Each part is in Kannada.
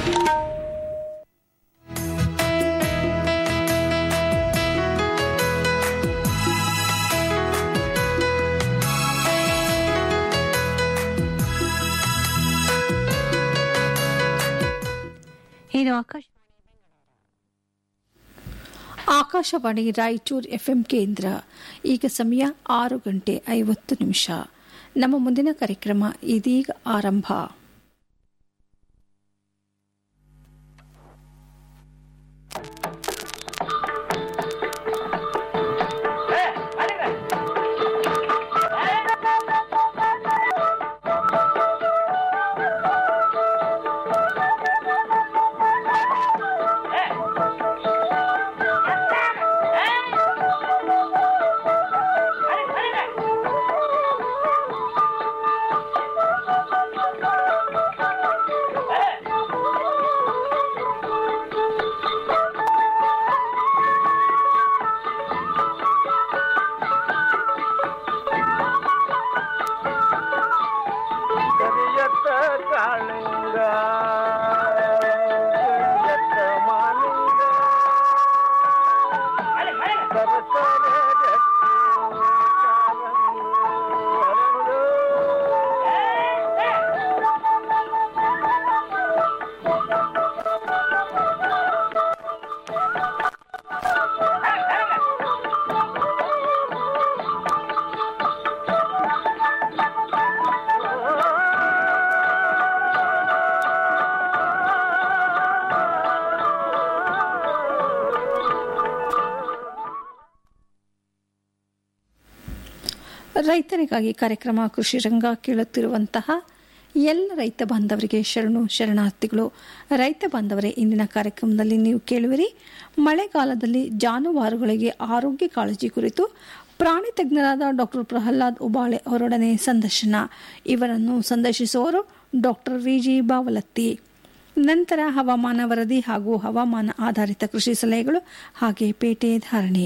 ಇದು ಆಕಾಶ ಆಕಾಶವಾಣಿ ರಾಯಚೂರು ಎಫ್ಎಂ ಕೇಂದ್ರ ಈಗ ಸಮಯ ಆರು ಗಂಟೆ ಐವತ್ತು ನಿಮಿಷ ನಮ್ಮ ಮುಂದಿನ ಕಾರ್ಯಕ್ರಮ ಇದೀಗ ಆರಂಭ ಕರಿಯತ್ತ ಕಾಳಿಂಗ ಕರಿಯತ್ತ ಮಾಲಿಂಗ ಸರಸರ ಗಟ್ಟಿ ಕಾಲಂಗಿ ಹರಳು. ರೈತರಿಗಾಗಿ ಕಾರ್ಯಕ್ರಮ ಕೃಷಿ ರಂಗ ಕೇಳುತ್ತಿರುವಂತಹ ಎಲ್ಲ ರೈತ ಬಾಂಧವರಿಗೆ ಶರಣು ಶರಣಾರ್ಥಿಗಳು ರೈತ ಬಾಂಧವರೇ ಇಂದಿನ ಕಾರ್ಯಕ್ರಮದಲ್ಲಿ ನೀವು ಕೇಳುವಿರಿ ಮಳೆಗಾಲದಲ್ಲಿ ಜಾನುವಾರುಗಳಿಗೆ ಆರೋಗ್ಯ ಕಾಳಜಿ ಕುರಿತು ಪ್ರಾಣಿ ತಜ್ಞರಾದ ಡಾಕ್ಟರ್ ಪ್ರಹ್ಲಾದ್ ಉಬಾಳೆ ಅವರೊಡನೆ ಸಂದರ್ಶನ ಇವರನ್ನು ಸಂದರ್ಶಿಸುವವರು ಡಾಕ್ಟರ್ ವಿಜಿ ಬಾವಲತ್ತಿ ನಂತರ ಹವಾಮಾನ ವರದಿ ಹಾಗೂ ಹವಾಮಾನ ಆಧಾರಿತ ಕೃಷಿ ಸಲಹೆಗಳು ಹಾಗೆ ಪೇಟೆ ಧಾರಣೆ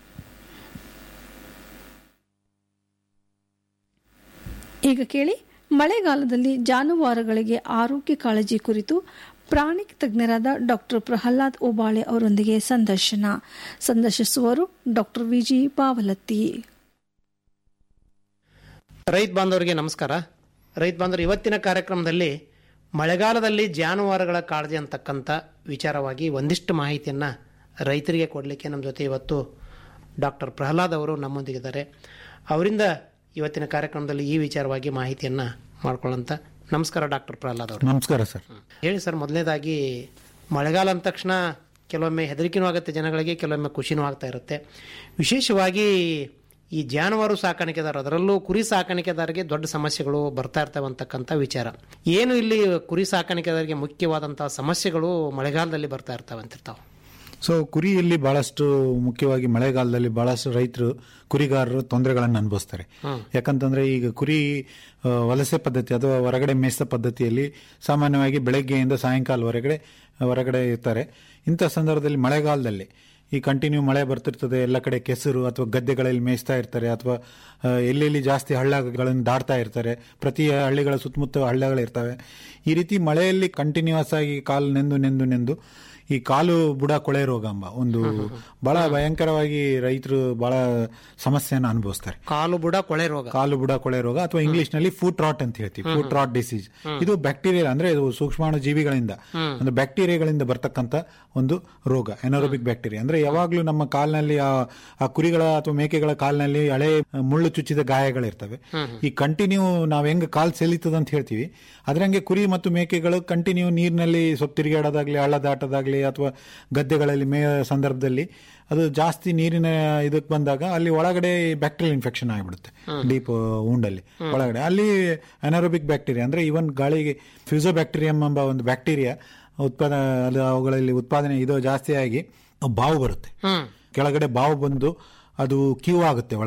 ಈಗ ಕೇಳಿ ಮಳೆಗಾಲದಲ್ಲಿ ಜಾನುವಾರುಗಳಿಗೆ ಆರೋಗ್ಯ ಕಾಳಜಿ ಕುರಿತು ಪ್ರಾಣಿ ತಜ್ಞರಾದ ಡಾಕ್ಟರ್ ಪ್ರಹ್ಲಾದ್ ಉಬಾಳೆ ಅವರೊಂದಿಗೆ ಸಂದರ್ಶನ ಸಂದರ್ಶಿಸುವರು ಡಾಕ್ಟರ್ ವಿಜಿ ಬಾವಲತ್ತಿ ರೈತ ಬಾಂಧವರಿಗೆ ನಮಸ್ಕಾರ ರೈತ ಬಾಂಧವರು ಇವತ್ತಿನ ಕಾರ್ಯಕ್ರಮದಲ್ಲಿ ಮಳೆಗಾಲದಲ್ಲಿ ಜಾನುವಾರುಗಳ ಕಾಳಜಿ ಅಂತಕ್ಕಂಥ ವಿಚಾರವಾಗಿ ಒಂದಿಷ್ಟು ಮಾಹಿತಿಯನ್ನು ರೈತರಿಗೆ ಕೊಡಲಿಕ್ಕೆ ನಮ್ಮ ಜೊತೆ ಇವತ್ತು ಡಾಕ್ಟರ್ ಪ್ರಹ್ಲಾದ್ ಅವರು ನಮ್ಮೊಂದಿಗಿದ್ದಾರೆ ಅವರಿಂದ ಇವತ್ತಿನ ಕಾರ್ಯಕ್ರಮದಲ್ಲಿ ಈ ವಿಚಾರವಾಗಿ ಮಾಹಿತಿಯನ್ನು ಮಾಡ್ಕೊಳ್ಳೋಂಥ ನಮಸ್ಕಾರ ಡಾಕ್ಟರ್ ಪ್ರಹ್ಲಾದ್ ಅವರು ನಮಸ್ಕಾರ ಸರ್ ಹೇಳಿ ಸರ್ ಮೊದಲನೇದಾಗಿ ಮಳೆಗಾಲ ಅಂದ ತಕ್ಷಣ ಕೆಲವೊಮ್ಮೆ ಹೆದರಿಕೆನೂ ಆಗುತ್ತೆ ಜನಗಳಿಗೆ ಕೆಲವೊಮ್ಮೆ ಖುಷಿನೂ ಆಗ್ತಾ ಇರುತ್ತೆ ವಿಶೇಷವಾಗಿ ಈ ಜಾನುವಾರು ಸಾಕಾಣಿಕೆದಾರ ಅದರಲ್ಲೂ ಕುರಿ ಸಾಕಾಣಿಕೆದಾರರಿಗೆ ದೊಡ್ಡ ಸಮಸ್ಯೆಗಳು ಬರ್ತಾ ಇರ್ತವೆ ಅಂತಕ್ಕಂಥ ವಿಚಾರ ಏನು ಇಲ್ಲಿ ಕುರಿ ಸಾಕಾಣಿಕೆದಾರರಿಗೆ ಮುಖ್ಯವಾದಂತಹ ಸಮಸ್ಯೆಗಳು ಮಳೆಗಾಲದಲ್ಲಿ ಬರ್ತಾ ಇರ್ತವೆ ಅಂತಿರ್ತಾವೆ ಸೊ ಕುರಿಯಲ್ಲಿ ಬಹಳಷ್ಟು ಮುಖ್ಯವಾಗಿ ಮಳೆಗಾಲದಲ್ಲಿ ಬಹಳಷ್ಟು ರೈತರು ಕುರಿಗಾರರು ತೊಂದರೆಗಳನ್ನು ಅನುಭವಿಸ್ತಾರೆ ಯಾಕಂತಂದ್ರೆ ಈಗ ಕುರಿ ಆ, ವಲಸೆ ಪದ್ಧತಿ ಅಥವಾ ಹೊರಗಡೆ ಮೇಯಿಸಿದ ಪದ್ಧತಿಯಲ್ಲಿ ಸಾಮಾನ್ಯವಾಗಿ ಬೆಳಗ್ಗೆಯಿಂದ ಸಾಯಂಕಾಲವರೆಗಡೆ ಹೊರಗಡೆ ಇರ್ತಾರೆ ಇಂಥ ಸಂದರ್ಭದಲ್ಲಿ ಮಳೆಗಾಲದಲ್ಲಿ ಈ ಕಂಟಿನ್ಯೂ ಮಳೆ ಬರ್ತಿರ್ತದೆ ಎಲ್ಲ ಕಡೆ ಕೆಸರು ಅಥವಾ ಗದ್ದೆಗಳಲ್ಲಿ ಮೇಯಿಸ್ತಾ ಇರ್ತಾರೆ ಅಥವಾ ಆ, ಎಲ್ಲೆಲ್ಲಿ ಜಾಸ್ತಿ ಹಳ್ಳಗಳನ್ನು ದಾಟ್ತಾ ಇರ್ತಾರೆ ಪ್ರತಿ ಹಳ್ಳಿಗಳ ಸುತ್ತಮುತ್ತ ಹಳ್ಳಗಳಿರ್ತವೆ ಈ ರೀತಿ ಮಳೆಯಲ್ಲಿ ಕಂಟಿನ್ಯೂಸ್ ಆಗಿ ಕಾಲು ನೆಂದು ನೆಂದು ನೆಂದು ಈ ಕಾಲು ಬುಡ ಕೊಳೆ ರೋಗ ಎಂಬ ಒಂದು ಬಹಳ ಭಯಂಕರವಾಗಿ ರೈತರು ಬಹಳ ಸಮಸ್ಯೆಯನ್ನು ಅನುಭವಿಸ್ತಾರೆ ಕಾಲು ಬುಡ ಕೊಳೆ ರೋಗ ಕಾಲು ಬುಡ ಕೊಳೆ ರೋಗ ಅಥವಾ ಇಂಗ್ಲಿಷ್ ನಲ್ಲಿ ಫುಟ್ ರಾಟ್ ಅಂತ ಹೇಳ್ತೀವಿ ಫುಟ್ ರಾಟ್ ಡಿಸೀಸ್ ಇದು ಬ್ಯಾಕ್ಟೀರಿಯಾ ಅಂದ್ರೆ ಇದು ಸೂಕ್ಷ್ಮಾಣು ಜೀವಿಗಳಿಂದ ಅಂದ್ರೆ ಬ್ಯಾಕ್ಟೀರಿಯಾಗಳಿಂದ ಬರ್ತಕ್ಕಂತ ಒಂದು ರೋಗ ಎನರೋಬಿಕ್ ಬ್ಯಾಕ್ಟೀರಿಯಾ ಅಂದ್ರೆ ಯಾವಾಗ್ಲೂ ನಮ್ಮ ಕಾಲಿನಲ್ಲಿ ಆ ಆ ಕುರಿಗಳ ಅಥವಾ ಮೇಕೆಗಳ ಕಾಲಿನಲ್ಲಿ ಹಳೆ ಮುಳ್ಳು ಚುಚ್ಚಿದ ಗಾಯಗಳಿರ್ತವೆ ಈ ಕಂಟಿನ್ಯೂ ನಾವ್ ಹೆಂಗ್ ಕಾಲ್ ಸೆಲೀತದ ಅಂತ ಹೇಳ್ತೀವಿ ಅದ್ರಂಗೆ ಕುರಿ ಮತ್ತು ಮೇಕೆಗಳು ಕಂಟಿನ್ಯೂ ನೀರಿನಲ್ಲಿ ಸ್ವಲ್ಪ ತಿರುಗಾಡೋದಾಗ್ಲಿ ಹಳ್ಳ ದಾಟೋದಾಗ್ಲಿ ಅಥವಾ ಗದ್ದೆಗಳಲ್ಲಿ ಮೇಯ ಸಂದರ್ಭದಲ್ಲಿ ಅದು ಜಾಸ್ತಿ ನೀರಿನ ಇದಕ್ಕೆ ಬಂದಾಗ ಅಲ್ಲಿ ಒಳಗಡೆ ಬ್ಯಾಕ್ಟೀರಿಯಲ್ ಇನ್ಫೆಕ್ಷನ್ ಆಗಿಬಿಡುತ್ತೆ ಡೀಪ್ ಉಂಡಲ್ಲಿ ಒಳಗಡೆ ಅಲ್ಲಿ ಅನಾರೋಬಿಕ್ ಬ್ಯಾಕ್ಟೀರಿಯಾ ಅಂದ್ರೆ ಇವನ್ ಗಾಳಿಗೆ ಫ್ಯೂಸೋಬ್ಯಾಕ್ಟೀರಿಯಂ ಎಂಬ ಒಂದು ಬ್ಯಾಕ್ಟೀರಿಯಾ ಉತ್ಪಾದನೆ ಅದು ಅವುಗಳಲ್ಲಿ ಉತ್ಪಾದನೆ ಇದು ಜಾಸ್ತಿ ಆಗಿ ಬಾವು ಬರುತ್ತೆ ಕೆಳಗಡೆ ಬಾವು ಬಂದು ಅದು ಕ್ಯೂ ಆಗುತ್ತೆ ಒಳಗಡೆ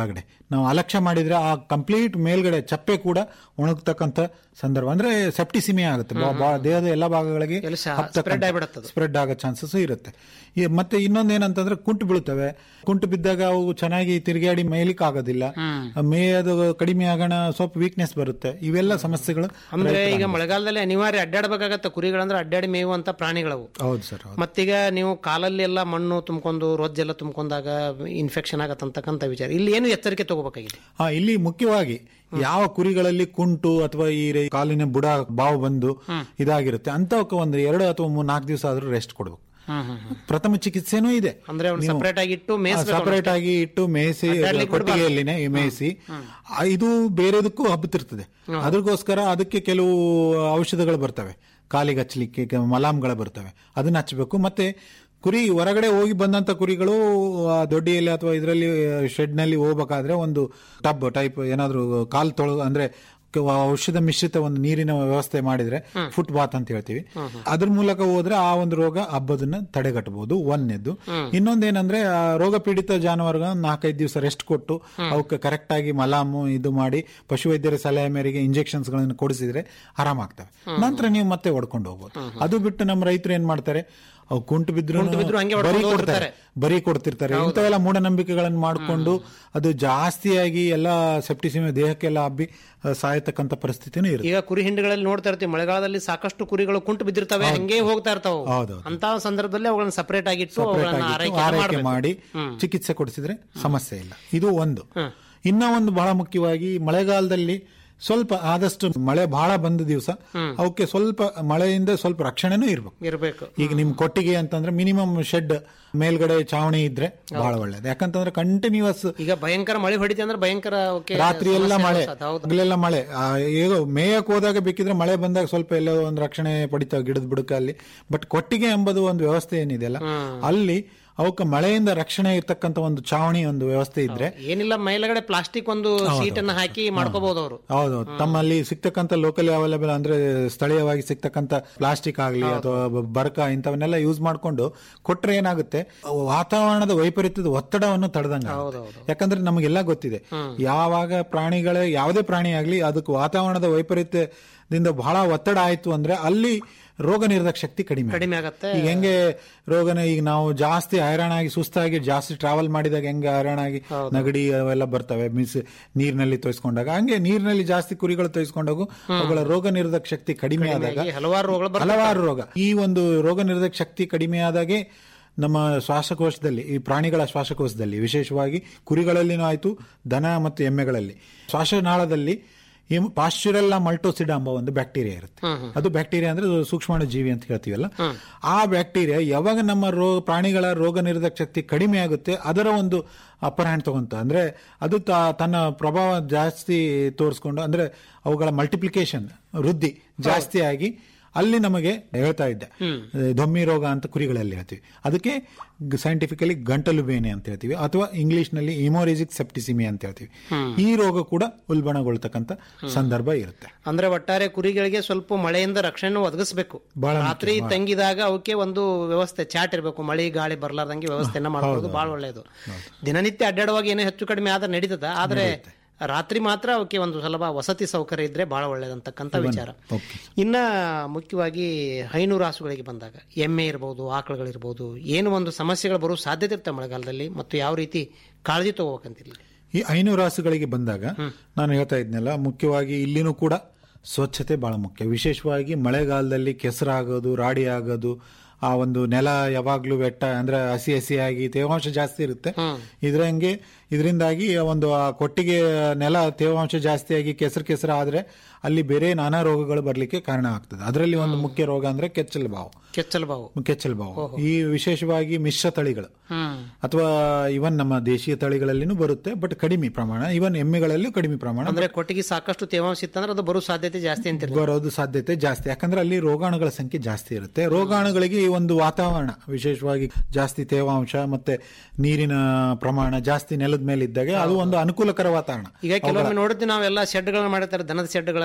ನಾವು ಅಲಕ್ಷ್ಯ ಮಾಡಿದ್ರೆ ಆ ಕಂಪ್ಲೀಟ್ ಮೇಲ್ಗಡೆ ಚಪ್ಪೆ ಕೂಡ ಒಣಗ್ತಕ್ಕಂಥ ಸಂದರ್ಭ ಅಂದ್ರೆ ಸೆಪ್ಟಿಸಿಮಿಯಾ ಆಗುತ್ತೆ ಬಾ- ಬಾ- ದೇಹದ ಎಲ್ಲ ಭಾಗಗಳಿಗೆ ಎಲ್ಲಿ ಸಹ ಹಬ್ತಕ್ಕಂಥ- spread ಆಗ್ಬಿಡುತ್ತೆ ಅದು. ಸ್ಪ್ರೆಡ್ ಆಗೋ ಚಾನ್ಸಸ್ ಇರುತ್ತೆ ಈ ಮತ್ತೆ ಇನ್ನೊಂದೇನಂತಂದ್ರೆ ಕುಂಟು ಬೀಳ್ತವೆ ಕುಂಟು ಬಿದ್ದಾಗ ಅವು ಚೆನ್ನಾಗಿ ತಿರುಗಾಡಿ ಮೇಯ್ಲಿಕ್ಕೆ ಆಗೋದಿಲ್ಲ ಮೇಯದು ಕಡಿಮೆ ಆಗೋಣ ಸ್ವಲ್ಪ ವೀಕ್ನೆಸ್ ಬರುತ್ತೆ ಇವೆಲ್ಲ ಸಮಸ್ಯೆಗಳು ಅಂದ್ರೆ ಈಗ ಮಳೆಗಾಲದಲ್ಲಿ ಅನಿವಾರ್ಯ ಅಡ್ಡಾಡಬೇಕಾಗತ್ತೆ ಕುರಿಗಳಂದ್ರೆ ಅಡ್ಡಾಡಿ ಮೇಯುವಂತ ಪ್ರಾಣಿಗಳವು ಹೌದು ಸರ್ ಹೌದು ಮತ್ತೀಗ ನೀವು ಕಾಲಲ್ಲಿ ಎಲ್ಲ ಮಣ್ಣು ತುಂಬಿಕೊಂಡು ರೊಜ್ಜೆಲ್ಲ ತುಂಬಿಕೊಂಡಾಗ ಇನ್ಫೆಕ್ಷನ್ ಆಗತ್ತಂತಕ್ಕಂಥ ವಿಚಾರ ಇಲ್ಲಿ ಏನು ಎಚ್ಚರಿಕೆ ತಗೋಬೇಕಾಗಿದೆ ಹಾ ಇಲ್ಲಿ ಮುಖ್ಯವಾಗಿ ಯಾವ ಕುರಿಗಳಲ್ಲಿ ಕುಂಟು ಅಥವಾ ಈ ರೇ- ಕಾಲಿನ ಬುಡ ಬಾವು ಬಂದು ಇದಾಗಿರುತ್ತೆ ಅಂತವಕ್ಕೆ ಒಂದು ಎರಡು ಅಥವಾ ಮೂರ್ ನಾಲ್ಕು ದಿವಸ ಆದ್ರೂ ರೆಸ್ಟ್ ಕೊಡ್ಬೇಕು ಪ್ರಥಮ ಚಿಕಿತ್ಸೆನೂ ಇದೆ ಅಂದ್ರೆ ಅವ್ನು ಸಪರೇಟ್ ಆಗಿ ಇಟ್ಟು ಮೇಯಿಸ್ಬೇಕು ಸಪರೇಟ್ ಆಗಿ ಇಟ್ಟು ಮೇಯಿಸಿ ಅಡ್ಡಾಡ್ಲಿಕ್ಕೆ ಕೊಟ್ಟಿಗೆಯಲ್ಲಿನೇ ಮೇಯಿಸಿ ಆ, ಇದು ಬೇರೆದಕ್ಕೂ ಹಬ್ಬತಿರ್ತದೆ ಅದಕ್ಕೋಸ್ಕರ ಅದಕ್ಕೆ ಕೆಲವು ಔಷಧಗಳು ಬರ್ತವೆ ಕಾಲಿಗೆ ಹಚ್ಚಲಿಕ್ಕೆ ಕೆ- ಮಲಾಮ್ಗಳು ಬರ್ತವೆ ಅದನ್ನ ಹಚ್ಚಬೇಕು ಮತ್ತೆ ಕುರಿ ಹೊರಗಡೆ ಹೋಗಿ ಬಂದಂತ ಕುರಿಗಳು ಆ ದೊಡ್ಡಿಯಲ್ಲಿ ಅಥವಾ ಇದರಲ್ಲಿ ಶೆಡ್ ನಲ್ಲಿ ಹೋಗ್ಬೇಕಾದ್ರೆ ಒಂದು ಟಬ್ ಟೈಪ್ ಏನಾದ್ರು ಕಾಲ್ ತೊಳ ಅಂದ್ರೆ ಕ- ಔಷಧ ಮಿಶ್ರಿತ ಒಂದು ನೀರಿನ ವ್ಯವಸ್ಥೆ ಮಾಡಿದ್ರೆ ಫುಟ್ ಬಾತ್ ಅಂತ ಹೇಳ್ತೀವಿ ಅದ್ರ ಮೂಲಕ ಹೋದ್ರೆ ಆ ಒಂದು ರೋಗ ಹಬ್ಬದನ್ನ ತಡೆಗಟ್ಟಬಹುದು ಒಂದನೇದ್ದು ಇನ್ನೊಂದೇನಂದ್ರೆ ಆ ರೋಗ ಪೀಡಿತ ಜಾನುವಾರುಗಳ ನಾಲ್ಕೈದು ದಿವಸ ರೆಸ್ಟ್ ಕೊಟ್ಟು ಅವಕ್ಕೆ ಕರೆಕ್ಟ್ ಆಗಿ ಮಲಾಮು ಇದು ಮಾಡಿ ಪಶುವೈದ್ಯರ ಸಲಹೆ ಮೇರೆಗೆ ಇಂಜೆಕ್ಷನ್ಸ್ ಗಳನ್ನು ಕೊಡಿಸಿದ್ರೆ ಆರಾಮಾಗ್ತವೆ ನಂತರ ನೀವು ಮತ್ತೆ ಹೊಡ್ಕೊಂಡು ಹೋಗ್ಬೋದು ಅದು ಬಿಟ್ಟು ನಮ್ಮ ರೈತರು ಏನ್ ಮಾಡ್ತಾರೆ ಅವು ಕುಂಟು ಬಿದ್ರು ಬಿದ್ರು ಹಂಗೆ ಬರೀ ಹೊಡ್ಕೊಂಡು ಕೊಡ್ತಾರೆ ಬರೀ ಕೊಡ್ತಿರ್ತಾರೆ ಇಂಥವೆಲ್ಲ ಮೂಢನಂಬಿಕೆಗಳನ್ನು ಮಾಡಿಕೊಂಡು ಅದು ಜಾಸ್ತಿಯಾಗಿ ಎಲ್ಲ ಸೆಪ್ಟಿಸಿಮೆ ದೇಹಕ್ಕೆಲ್ಲ ಹಬ್ಬಿ ಆ, ಸಾಯತಕ್ಕಂಥ ಪರಿಸ್ಥಿತಿನೂ ಇರುತ್ತೆ ಈಗ ಕುರಿ ಹಿಂಡುಗಳಲ್ಲಿ ನೋಡ್ತಾ ಇರ್ತೀವಿ ಮಳೆಗಾಲದಲ್ಲಿ ಸಾಕಷ್ಟು ಕುರಿಗಳು ಕುಂಟು ಬಿದ್ದಿರ್ತವೆ ಹಂಗೆ ಹೋಗ್ತಾ ಇರ್ತಾವೆ ಹೌದೌದು. ಅಂತ ಸಂದರ್ಭದಲ್ಲಿ ಅವುಗಳನ್ನ ಸಪರೇಟ್ ಆಗಿಟ್ಟು ಸಪರೇಟ್ ಅವುಗಳನ್ನ ಆಗಿಟ್ಟು ಆರೈಕೆ ಆರೈಕೆ ಮಾಡಿ ಚಿಕಿತ್ಸೆ ಕೊಡಿಸಿದ್ರೆ ಸಮಸ್ಯೆ ಇಲ್ಲ ಇದು ಒಂದು ಇನ್ನ ಒಂದು ಬಹಳ ಮುಖ್ಯವಾಗಿ ಮಳೆಗಾಲದಲ್ಲಿ ಸ್ವಲ್ಪ ಆದಷ್ಟು ಮಳೆ ಬಹಳ ಬಂದ ದಿವಸ ಅವಕ್ಕೆ ಸ್ವಲ್ಪ ಮಳೆಯಿಂದ ಸ್ವಲ್ಪ ರಕ್ಷಣೆನೂ ಇರ್ಬೇಕು ಇರಬೇಕು ಈಗ ನಿಮ್ ಕೊಟ್ಟಿಗೆ ಅಂತಂದ್ರೆ ಮಿನಿಮಮ್ ಶೆಡ್ ಮೇಲ್ಗಡೆ ಚಾವಣಿ ಇದ್ರೆ ಬಹಳ ಒಳ್ಳೇದು ಯಾಕಂತಂದ್ರೆ ಕಂಟಿನ್ಯೂಸ್ ಈಗ ಭಯಂಕರ ಮಳೆ ಹೊಡಿತೆ ಅಂದ್ರೆ ಭಯಂಕರ ಅವಕ್ಕೆ ರಾತ್ರಿ ಎಲ್ಲ ಸಮಸ್ಯೆ ಮಳೆ ಅನ್ಸತ್ತೆ. ಹೌದು ಹಗಲೆಲ್ಲ ಮಳೆ ಆ, ಈಗ ಮೇಯಕ್ ಹೋದಾಗ ಬೇಕಿದ್ರೆ ಮಳೆ ಬಂದಾಗ ಸ್ವಲ್ಪ ಎಲ್ಲೋ ಒಂದು ರಕ್ಷಣೆ ಪಡಿತಾವ ಗಿಡದ ಬುಡಕ ಅಲ್ಲಿ ಬಟ್ ಕೊಟ್ಟಿಗೆ ಎಂಬುದು ಒಂದು ವ್ಯವಸ್ಥೆ ಏನಿದೆಯಲ್ಲ ಅಲ್ಲಿ ಅವಕ್ಕೆ ಮಳೆಯಿಂದ ರಕ್ಷಣೆ ಇರ್ತಕ್ಕಂಥ ಒಂದು ಚಾವಣಿ ಒಂದು ವ್ಯವಸ್ಥೆ ಇದ್ರೆ ಏನಿಲ್ಲ ಮೇಲ್ಗಡೆ ಪ್ಲಾಸ್ಟಿಕ್ ಒಂದು ಸೀಟ್ ಅನ್ನ ಹಾಕಿ ಮಾಡ್ಕೋಬಹುದು ಅವರು ಹೌದು ತಮ್ಮಲ್ಲಿ ಸಿಗ್ತಕ್ಕಂಥ ಲೋಕಲ್ ಅವೈಲೇಬಲ್ ಅಂದ್ರೆ ಸ್ಥಳೀಯವಾಗಿ ಸಿಗ್ತಕ್ಕಂಥ ಪ್ಲಾಸ್ಟಿಕ್ ಆಗಲಿ ಅಥವಾ ಬ- ಬರ್ಕ ಇಂಥವನ್ನೆಲ್ಲ ಯೂಸ್ ಮಾಡ್ಕೊಂಡು ಕೊಟ್ರೆ ಏನಾಗುತ್ತೆ ವಾತಾವರಣದ ವೈಪರೀತ್ಯದ ಒತ್ತಡವನ್ನು ತಡೆದಂಗ ಯಾಕಂದ್ರೆ ನಮಗೆಲ್ಲ ಗೊತ್ತಿದೆ ಯಾವಾಗ ಪ್ರಾಣಿಗಳೇ ಯಾವುದೇ ಪ್ರಾಣಿ ಆಗ್ಲಿ ಅದಕ್ಕೆ ವಾತಾವರಣದ ವೈಪರೀತ್ಯದಿಂದ ಬಹಳ ಒತ್ತಡ ಆಯ್ತು ಅಂದ್ರೆ ಅಲ್ಲಿ ರೋಗ ನಿರೋಧಕ ಶಕ್ತಿ ಕಡಿಮೆ ಆಗುತ್ತೆ. ಕಡಿಮೆ ಆಗತ್ತೆ ಈಗ ಹೆಂಗೆ ರೋಗನ ಈಗ ನಾವು ಜಾಸ್ತಿ ಹೈರಾಣಾಗಿ ಸುಸ್ತಾಗಿ ಜಾಸ್ತಿ ಟ್ರಾವೆಲ್ ಮಾಡಿದಾಗ ಹೆಂಗೆ ಹೈರಾಣಾಗಿ ನಗಡಿ ಅವೆಲ್ಲ ಬರ್ತವೆ ಮೀನ್ಸ್ ನೀರಿನಲ್ಲಿ ತೋಯಿಸ್ಕೊಂಡಾಗ ಹಂಗೆ ನೀರಿನಲ್ಲಿ ಜಾಸ್ತಿ ಕುರಿಗಳು ತೋಯಿಸ್ಕೊಂಡಾಗ ಅವುಗಳ ರೋಗ ನಿರೋಧಕ ಶಕ್ತಿ ಕಡಿಮೆ ಆದಾಗ ಈ ಹಲವಾರು ರೋಗಗಳು ಬರ್ತವೆ. ಹಲವಾರು ರೋಗ ಈ ಒಂದು ರೋಗ ನಿರೋಧಕ ಶಕ್ತಿ ಕಡಿಮೆ ಆದಾಗೆ ನಮ್ಮ ಶ್ವಾಸಕೋಶದಲ್ಲಿ ಈ ಪ್ರಾಣಿಗಳ ಶ್ವಾಸಕೋಶದಲ್ಲಿ ವಿಶೇಷವಾಗಿ ಕುರಿಗಳಲ್ಲಿನೂ ಆಯ್ತು ದನ ಮತ್ತು ಎಮ್ಮೆಗಳಲ್ಲಿ ಶ್ವಾಸನಾಳದಲ್ಲಿ ಪಾಶ್ಚುರೆಲ್ಲ ಮಲ್ಟೋಸಿಡ ಎಂಬ ಒಂದು ಬ್ಯಾಕ್ಟೀರಿಯಾ ಇರುತ್ತೆ ಅದು ಬ್ಯಾಕ್ಟೀರಿಯಾ ಅಂದ್ರೆ ಅದು ಸೂಕ್ಷ್ಮಾಣು ಜೀವಿ ಅಂತ ಹೇಳ್ತೀವಲ್ಲ ಆ ಬ್ಯಾಕ್ಟೀರಿಯಾ ಯಾವಾಗ ನಮ್ಮ ರೋ ಪ್ರಾಣಿಗಳ ರೋಗ ನಿರೋಧಕ ಶಕ್ತಿ ಕಡಿಮೆ ಆಗುತ್ತೆ ಅದರ ಒಂದು ಅಪ್ಪರ್ ಹ್ಯಾಂಡ್ ತಗೊಂತ ಅಂದ್ರೆ ಅದು ತ- ತನ್ನ ಪ್ರಭಾವ ಜಾಸ್ತಿ ತೋರಿಸ್ಕೊಂಡು ಅಂದ್ರೆ ಅವುಗಳ ಮಲ್ಟಿಪ್ಲಿಕೇಶನ್ ವೃದ್ಧಿ ಜಾಸ್ತಿ ಆಗಿ ಅಲ್ಲಿ ನಮಗೆ ಹೇಳ್ತಾ ಇದ್ದೆ ದೊಮ್ಮಿ ರೋಗ ಅಂತ ಕುರಿಗಳಲ್ಲಿ ಹೇಳ್ತೀವಿ ಅದಕ್ಕೆ ಸೈಂಟಿಫಿಕಲಿ ಗಂಟಲು ಬೇನೆ ಅಂತ ಹೇಳ್ತೀವಿ ಅಥವಾ ಇಂಗ್ಲಿಷ್ ನಲ್ಲಿ ಇಮೋರಿಜಿಕ್ ಸೆಪ್ಟಿಸಿಮಿ ಅಂತ ಹೇಳ್ತೀವಿ ಈ ರೋಗ ಕೂಡ ಉಲ್ಬಣಗೊಳ್ತಕ್ಕಂಥ ಸಂದರ್ಭ ಇರುತ್ತೆ ಅಂದ್ರೆ ಒಟ್ಟಾರೆ ಕುರಿಗಳಿಗೆ ಸ್ವಲ್ಪ ಮಳೆಯಿಂದ ರಕ್ಷಣೆ ಒದಗಿಸಬೇಕು ಬಹಳ ರಾತ್ರಿ ತಂಗಿದಾಗ ಅವಕ್ಕೆ ಒಂದು ವ್ಯವಸ್ಥೆ ಚಾಟ್ ಇರಬೇಕು ಮಳೆ ಗಾಳಿ ಬರ್ಲಾರ್ದಂಗೆ ವ್ಯವಸ್ಥೆನ ಮಾಡ್ಕೊಳ್ಳೋದು ಬಹಳ ಒಳ್ಳೆಯದು ದಿನನಿತ್ಯ ಅಡ್ಡಾಡುವಾಗ ಏನೋ ಹೆಚ್ಚು ಕಡಿಮೆ ಆದ್ರೆ ನಡೀತದ ಆದ್ರೆ ರಾತ್ರಿ ಮಾತ್ರ ಅವಕ್ಕೆ ಒಂದು ಸುಲಭ ವಸತಿ ಸೌಕರ್ಯ ಇದ್ರೆ ಬಹಳ ಒಳ್ಳೇದಂತಕ್ಕಂಥ ವಿಚಾರ ಓಕೆ ಇನ್ನ ಮುಖ್ಯವಾಗಿ ಹೈನೂರು ರಾಸುಗಳಿಗೆ ಬಂದಾಗ ಎಮ್ಮೆ ಇರ್ಬೋದು ಆಕಳುಗಳಿರ್ಬೋದು ಏನು ಒಂದು ಸಮಸ್ಯೆಗಳು ಬರೋ ಸಾಧ್ಯತೆ ಇರುತ್ತೆ ಮಳೆಗಾಲದಲ್ಲಿ ಮತ್ತು ಯಾವ ರೀತಿ ಕಾಳಜಿ ತಗೋಬೇಕಂತಿಲ್ಲ ಈ ಐನೂರು ರಾಸುಗಳಿಗೆ ಬಂದಾಗ ನಾನು ಹೇಳ್ತಾ ಇದ್ನಲ್ಲ ಮುಖ್ಯವಾಗಿ ಇಲ್ಲಿನೂ ಕೂಡ ಸ್ವಚ್ಛತೆ ಬಹಳ ಮುಖ್ಯ ವಿಶೇಷವಾಗಿ ಮಳೆಗಾಲದಲ್ಲಿ ಕೆಸರಾಗೋದು ರಾಡಿ ಆಗೋದು ಆ ಒಂದು ನೆಲ ಯಾವಾಗ್ಲೂ ಬೆಟ್ಟ ಅಂದ್ರೆ ಹಸಿ ಹಸಿಯಾಗಿ ತೇವಾಂಶ ಜಾಸ್ತಿ ಇರುತ್ತೆ ಇದ್ರಂಗೆ ಇದರಿಂದಾಗಿ ಒಂದು ಆ ಕೊಟ್ಟಿಗೆ ನೆಲ ತೇವಾಂಶ ಜಾಸ್ತಿಯಾಗಿ ಕೆಸರು ಕೆಸರು ಆದ್ರೆ ಅಲ್ಲಿ ಬೇರೆ ನಾನಾ ರೋಗಗಳು ಬರ್ಲಿಕ್ಕೆ ಕಾರಣ ಆಗ್ತದೆ ಅದರಲ್ಲಿ ಒಂದು ಮುಖ್ಯ ರೋಗ ಅಂದ್ರೆ ಕೆಚ್ಚಲು ಬಾವು ಕೆಚ್ಚಲು ಬಾವು ಕೆಚ್ಚಲು ಬಾವು ಈ ವಿಶೇಷವಾಗಿ ಮಿಶ್ರ ತಳಿಗಳು ಹ್ಮ್ ಅಥವಾ ಇವನ್ ನಮ್ಮ ದೇಶೀಯ ತಳಿಗಳಲ್ಲಿನೂ ಬರುತ್ತೆ ಬಟ್ ಕಡಿಮೆ ಪ್ರಮಾಣ ಇವನ್ ಎಮ್ಮೆಗಳಲ್ಲೂ ಕಡಿಮೆ ಪ್ರಮಾಣ ಅಂದ್ರೆ ಕೊಟ್ಟಿಗೆ ಸಾಕಷ್ಟು ತೇವಾಂಶ ಇತ್ತಂದ್ರೆ ಅದು ಬರೋ ಸಾಧ್ಯತೆ ಜಾಸ್ತಿ ಅಂತಿರ್ ಬರೋದು ಸಾಧ್ಯತೆ ಜಾಸ್ತಿ ಯಾಕಂದ್ರೆ ಅಲ್ಲಿ ರೋಗಾಣುಗಳ ಸಂಖ್ಯೆ ಜಾಸ್ತಿ ಇರುತ್ತೆ ರೋಗಾಣುಗಳಿಗೆ ಈ ಒಂದು ವಾತಾವರಣ ವಿಶೇಷವಾಗಿ ಜಾಸ್ತಿ ತೇವಾಂಶ ಮತ್ತೆ ನೀರಿನ ಪ್ರಮಾಣ ಜಾಸ್ತಿ ನೆಲದ ಮೇಲೆ ಇದ್ದಾಗ ಅದು ಒಂದು ಅನುಕೂಲಕರ ವಾತಾವರಣ ಈಗ ಕೆಲವೊಮ್ಮೆ ನೋಡಿದ್ವಿ ನಾವೆಲ್ಲ ಶೆಡ್ಗಳನ್ನ ಮಾಡಿರ್ತಾರೆ ದನದ ಶೆಡ್ಗಳನ್ನ